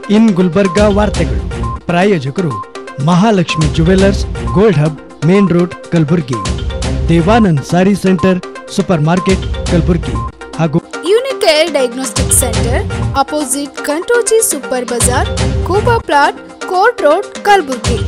ಇನ್ ಗುಲ್ಬರ್ಗಾ ವಾರ್ತೆಗಳು ಪ್ರಾಯೋಜಕರು Mahalakshmi jewellers gold hub main road Kalaburagi Devanand sari centre super market Kalaburagi ಹಾಗೂ Unicare diagnostic centre opposite ಕಂಟೋಜಿ super Bazaar ಕೂಬಾ plot court road Kalaburagi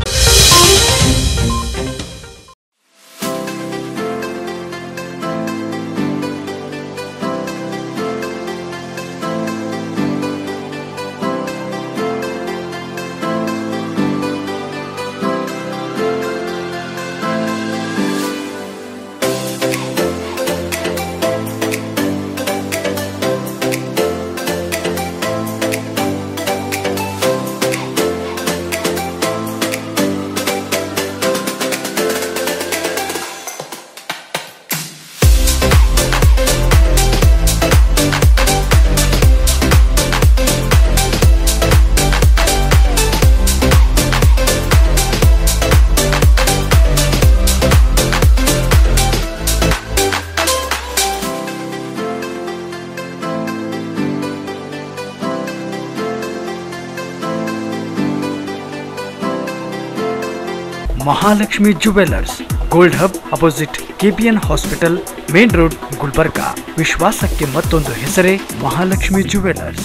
Mahalakshmi jewellers gold hub opposite KPN hospital main road Gulbarga ವಿಶ್ವಾಸಕ್ಕೆ ಮತ್ತೊಂದು ಹೆಸರೇ Mahalakshmi jewellers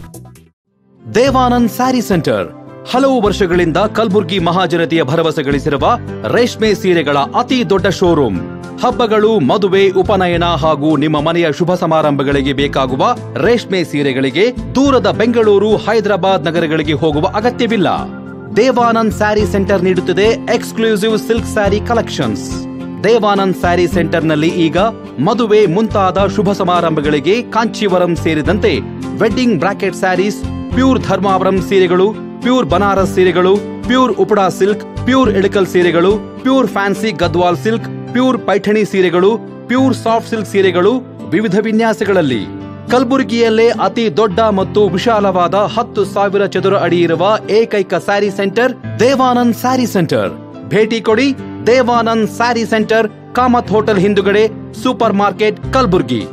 Devanand sari centre ಹಲವು ವರ್ಷಗಳಿಂದ ಕಲ್ಬುರ್ಗಿ ಮಹಾಜನತೆಯ ಭರವಸೆ ಗಳಿಸಿರುವ ರೇಷ್ಮೆ ಸೀರೆಗಳ ಅತಿ ದೊಡ್ಡ ಶೋರೂಮ್ ಹಬ್ಬಗಳು ಮದುವೆ ಉಪನಯನ ಹಾಗೂ ನಿಮ್ಮ ಮನೆಯ ಶುಭ ಸಮಾರಂಭಗಳಿಗೆ ಬೇಕಾಗುವ ರೇಷ್ಮೆ ಸೀರೆಗಳಿಗೆ ದೂರದ ಬೆಂಗಳೂರು ಹೈದರಾಬಾದ್ ನಗರಗಳಿಗೆ ಹೋಗುವ ಅಗತ್ಯವಿಲ್ಲ ದೇವಾನಂದ್ ಸ್ಯಾರಿ ಸೆಂಟರ್ ನೀಡುತ್ತಿದೆ exclusive silk sari collections Devanand sari ಸೆಂಟರ್ನಲ್ಲಿ ಈಗ ಮದುವೆ ಮುಂತಾದ ಶುಭ ಸಮಾರಂಭಗಳಿಗೆ ಕಾಂಚೀವರಂ ಸೇರಿದಂತೆ wedding bracket saris pure Dharmavaram ಸೀರೆಗಳು ಪ್ಯೂರ್ ಬನಾರಸ್ ಸೀರೆಗಳು pure Uppada silk pure Ilkal ಸೀರೆಗಳು pure fancy Gadwal silk pure Paithani ಸೀರೆಗಳು ಪ್ಯೂರ್ ಸಾಫ್ಟ್ ಸಿಲ್ಕ್ ಸೀರೆಗಳು ವಿವಿಧ ವಿನ್ಯಾಸಗಳಲ್ಲಿ ಕಲಬುರಗಿಯಲ್ಲೇ ಅತಿ ದೊಡ್ಡ ಮತ್ತು ವಿಶಾಲವಾದ ಹತ್ತು ಸಾವಿರ ಚದುರ ಅಡಿ ಇರುವ ಏಕೈಕ ಸ್ಯಾರಿ ಸೆಂಟರ್ ದೇವಾನಂದ್ ಸ್ಯಾರಿ ಸೆಂಟರ್ ಭೇಟಿ ಕೊಡಿ ದೇವಾನಂದ್ ಸ್ಯಾರಿ ಸೆಂಟರ್ ಕಾಮತ್ ಹೋಟೆಲ್ ಹಿಂದುಗಡೆ super market Kalaburagi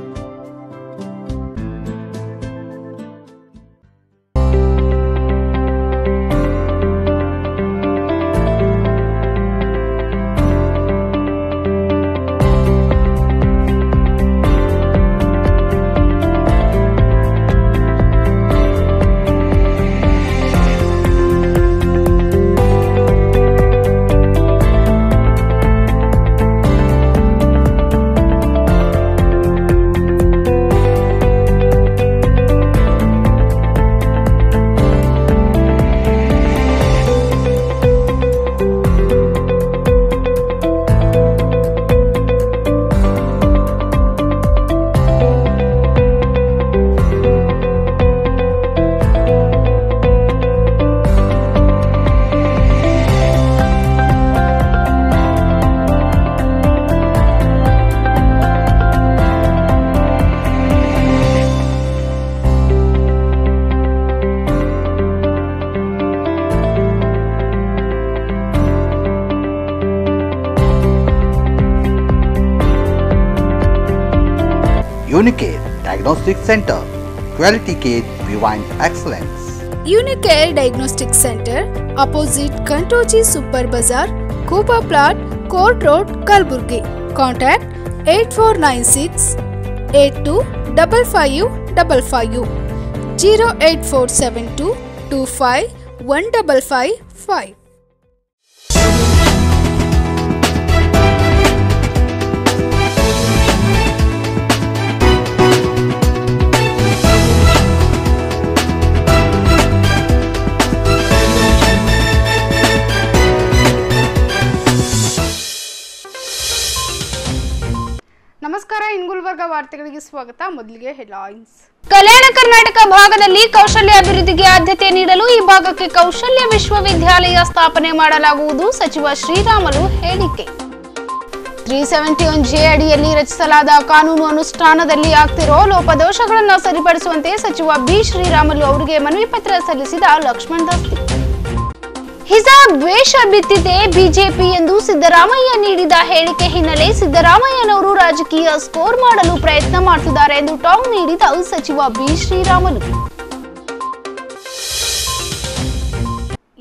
Unicare Diagnostic Center. Quality care behind excellence. Unicare diagnostic centre opposite ಕಂಟೋಜಿ super Bazaar ಕೂಬಾ plot court road Kalaburagi contact eight four nine six eight two double five double five zero eight four seven two two five one double five five ನಮಸ್ಕಾರ ಇನ್ಗುಲ್ಬರ್ಗ ವಾರ್ತೆಗಳಿಗೆ ಸ್ವಾಗತ ಮೊದಲಿಗೆ headlines ಕಲ್ಯಾಣ ಕರ್ನಾಟಕ ಭಾಗದಲ್ಲಿ ಕೌಶಲ್ಯ ಅಭಿವೃದ್ಧಿಗೆ ಆದ್ಯತೆ ನೀಡಲು ಈ ಭಾಗಕ್ಕೆ ಕೌಶಲ್ಯ ವಿಶ್ವವಿದ್ಯಾಲಯ ಸ್ಥಾಪನೆ ಮಾಡಲಾಗುವುದು ಸಚಿವ ಶ್ರೀರಾಮಲು ಹೇಳಿಕೆ ತ್ರೀ ಸೆವೆಂಟಿ ಒನ್ ಜೆ ಅಡಿಯಲ್ಲಿ ರಚಿಸಲಾದ ಕಾನೂನು ಅನುಷ್ಠಾನದಲ್ಲಿ ಆಗ್ತಿರೋ ಲೋಪದೋಷಗಳನ್ನು ಸರಿಪಡಿಸುವಂತೆ ಸಚಿವ ಬಿ ಶ್ರೀರಾಮಲು ಅವರಿಗೆ ಮನವಿ ಪತ್ರ ಸಲ್ಲಿಸಿದ ಲಕ್ಷ್ಮಣ್ ದಾಸ್ತಿ ಹಿಜಾಬ್ ದ್ವೇಷ ಬಿತ್ತಿದೆ ಬಿಜೆಪಿ ಎಂದು ಸಿದ್ದರಾಮಯ್ಯ ನೀಡಿದ ಹೇಳಿಕೆ ಹಿನ್ನೆಲೆ ಸಿದ್ದರಾಮಯ್ಯನವರು ರಾಜಕೀಯ ಸ್ಕೋರ್ ಮಾಡಲು ಪ್ರಯತ್ನ ಮಾಡ್ತಿದ್ದಾರೆ ಎಂದು ಟಾಂಗ್ ನೀಡಿದ ಸಚಿವ ಬಿ ಶ್ರೀರಾಮಲು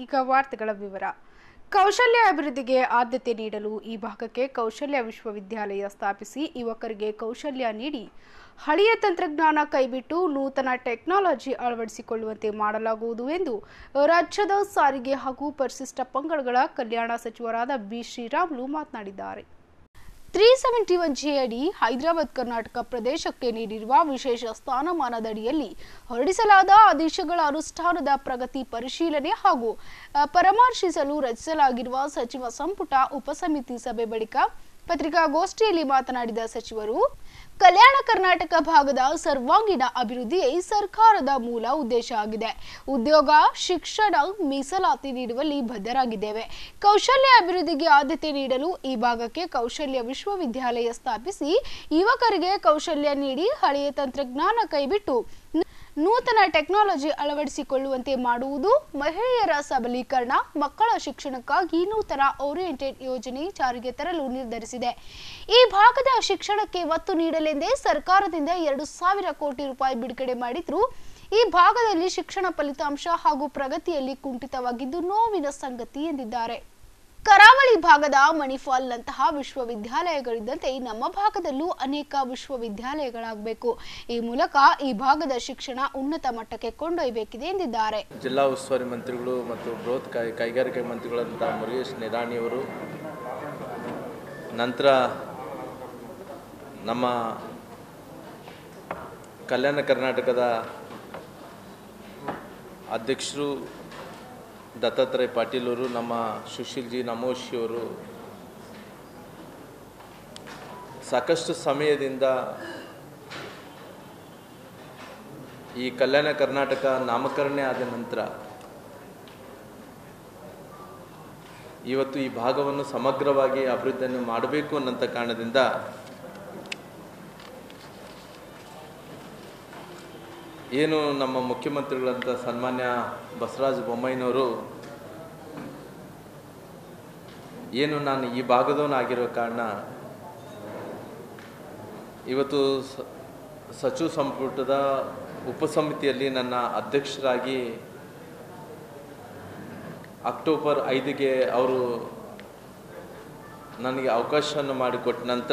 ಈಗ ವಾರ್ತೆಗಳ ವಿವರ ಕೌಶಲ್ಯ ಅಭಿವೃದ್ಧಿಗೆ ಆದ್ಯತೆ ನೀಡಲು ಈ ಭಾಗಕ್ಕೆ ಕೌಶಲ್ಯ ವಿಶ್ವವಿದ್ಯಾಲಯ ಸ್ಥಾಪಿಸಿ ಯುವಕರಿಗೆ ಕೌಶಲ್ಯ ನೀಡಿ ಹಳೆಯ ತಂತ್ರಜ್ಞಾನ ಕೈಬಿಟ್ಟು ನೂತನ ಟೆಕ್ನಾಲಜಿ ಅಳವಡಿಸಿಕೊಳ್ಳುವಂತೆ ಮಾಡಲಾಗುವುದು ಎಂದು ರಾಜ್ಯದ ಸಾರಿಗೆ ಹಾಗೂ ಪರಿಶಿಷ್ಟ ಪಂಗಡಗಳ ಕಲ್ಯಾಣ ಸಚಿವರಾದ ಬಿ ಶ್ರೀರಾಮುಲು ಮಾತನಾಡಿದ್ದಾರೆ ತ್ರೀ ಸೆವೆಂಟಿ ಒನ್ ಜಿ ಅಡಿ ಹೈದರಾಬಾದ್ ಕರ್ನಾಟಕ ಪ್ರದೇಶಕ್ಕೆ ನೀಡಿರುವ ವಿಶೇಷ ಸ್ಥಾನಮಾನದಡಿಯಲ್ಲಿ ಹೊರಡಿಸಲಾದ ಆದೇಶಗಳ ಅನುಷ್ಠಾನದ ಪ್ರಗತಿ ಪರಿಶೀಲನೆ ಹಾಗೂ ಅ, ಪರಾಮರ್ಶಿಸಲು ರಚಿಸಲಾಗಿರುವ ಸಚಿವ ಸಂಪುಟ ಉಪಸಮಿತಿ ಸಭೆ ಬಳಿಕ ಪತ್ರಿಕಾಗೋಷ್ಠಿಯಲ್ಲಿ ಮಾತನಾಡಿದ ಸಚಿವರು ಕಲ್ಯಾಣ ಕರ್ನಾಟಕ ಭಾಗದ ಸರ್ವಾಂಗೀಣ ಅಭಿವೃದ್ಧಿಯೇ ಸರ್ಕಾರದ ಮೂಲ ಉದ್ದೇಶ ಆಗಿದೆ ಉದ್ಯೋಗ ಶಿಕ್ಷಣ ಮೀಸಲಾತಿ ನೀಡುವಲ್ಲಿ ಬದ್ಧರಾಗಿದ್ದೇವೆ ಕೌಶಲ್ಯ ಅಭಿವೃದ್ಧಿಗೆ ಆದ್ಯತೆ ನೀಡಲು ಈ ಭಾಗಕ್ಕೆ ಕೌಶಲ್ಯ ವಿಶ್ವವಿದ್ಯಾಲಯ ಸ್ಥಾಪಿಸಿ ಯುವಕರಿಗೆ ಕೌಶಲ್ಯ ನೀಡಿ ಹಳೆಯ ತಂತ್ರಜ್ಞಾನ ಕೈಬಿಟ್ಟು ನ- ನೂತನ ಟೆಕ್ನಾಲಜಿ ಅಳವಡಿಸಿಕೊಳ್ಳುವಂತೆ ಮಾಡುವುದು ಮಹಿಳೆಯರ ಸಬಲೀಕರಣ ಮಕ್ಕಳ ಶಿಕ್ಷಣಕ್ಕಾಗಿ ನೂತನ ಓರಿಯೆಂಟೆಡ್ ಯೋಜನೆ ಜಾರಿಗೆ ತರಲು ನಿರ್ಧರಿಸಿದೆ ಈ ಭಾಗದ ಶಿಕ್ಷಣಕ್ಕೆ ಒತ್ತು ನೀಡಲೆಂದೇ ಸರ್ಕಾರದಿಂದ ಎರಡು ಸಾವಿರ ಕೋಟಿ ರೂಪಾಯಿ ಬಿಡುಗಡೆ ಮಾಡಿದ್ರು ಈ ಭಾಗದಲ್ಲಿ ಶಿಕ್ಷಣ ಫಲಿತಾಂಶ ಹಾಗೂ ಪ್ರಗತಿಯಲ್ಲಿ ಕುಂಠಿತವಾಗಿದ್ದು ನೋವಿನ ಸಂಗತಿ ಎಂದಿದ್ದಾರೆ ಕರಾವಳಿ ಭಾಗದ ಮಣಿಫಾಲ್ನಂತಹ ವಿಶ್ವವಿದ್ಯಾಲಯಗಳಿದ್ದಂತೆ ನಮ್ಮ ಭಾಗದಲ್ಲೂ ಅನೇಕ ವಿಶ್ವವಿದ್ಯಾಲಯಗಳಾಗಬೇಕು ಈ ಮೂಲಕ ಈ ಭಾಗದ ಶಿಕ್ಷಣ ಉನ್ನತ ಮಟ್ಟಕ್ಕೆ ಕೊಂಡೊಯ್ಯಬೇಕಿದೆ ಎಂದಿದ್ದಾರೆ ಜಿಲ್ಲಾ ಉಸ್ತುವಾರಿ ಮಂತ್ರಿಗಳು ಮತ್ತು ಬೃಹತ್ ಕೈ ಕೈಗಾರಿಕೆ ಮಂತ್ರಿಗಳಂಥ ಮುರುಗೇಶ್ ನಿರಾಣಿಯವರು ನಂತರ ನಮ್ಮ ಕಲ್ಯಾಣ ಕರ್ನಾಟಕದ ಅಧ್ಯಕ್ಷರು ದತ್ತಾತ್ರೇಯ ಪಾಟೀಲ್ ಅವರು ನಮ್ಮ ಸುಶೀಲ್ ಜಿ ನಮೋಶಿ ಅವರು ಸಾಕಷ್ಟು ಸಮಯದಿಂದ ಈ ಕಲ್ಯಾಣ ಕರ್ನಾಟಕ ನಾಮಕರಣ ಆದ ನಂತರ ಇವತ್ತು ಈ ಭಾಗವನ್ನು ಸಮಗ್ರವಾಗಿ ಅಭಿವೃದ್ಧಿಯನ್ನು ಮಾಡಬೇಕು ಅನ್ನೋಂಥ ಕಾರಣದಿಂದ ಏನು ನಮ್ಮ ಮುಖ್ಯಮಂತ್ರಿಗಳಂತ ಸನ್ಮಾನ್ಯ ಬಸವರಾಜ ಬೊಮ್ಮಾಯಿನವರು ಏನು ನಾನು ಈ ಭಾಗದವನಾಗಿರೋ ಕಾರಣ ಇವತ್ತು ಸ- ಸಚಿವ ಸಂಪುಟದ ಉಪಸಮಿತಿಯಲ್ಲಿ ನನ್ನ ಅಧ್ಯಕ್ಷರಾಗಿ ಅಕ್ಟೋಬರ್ ಐದಿಗೆ ಅವರು ನನಗೆ ಅವಕಾಶವನ್ನು ಮಾಡಿಕೊಟ್ಟ ನಂತರ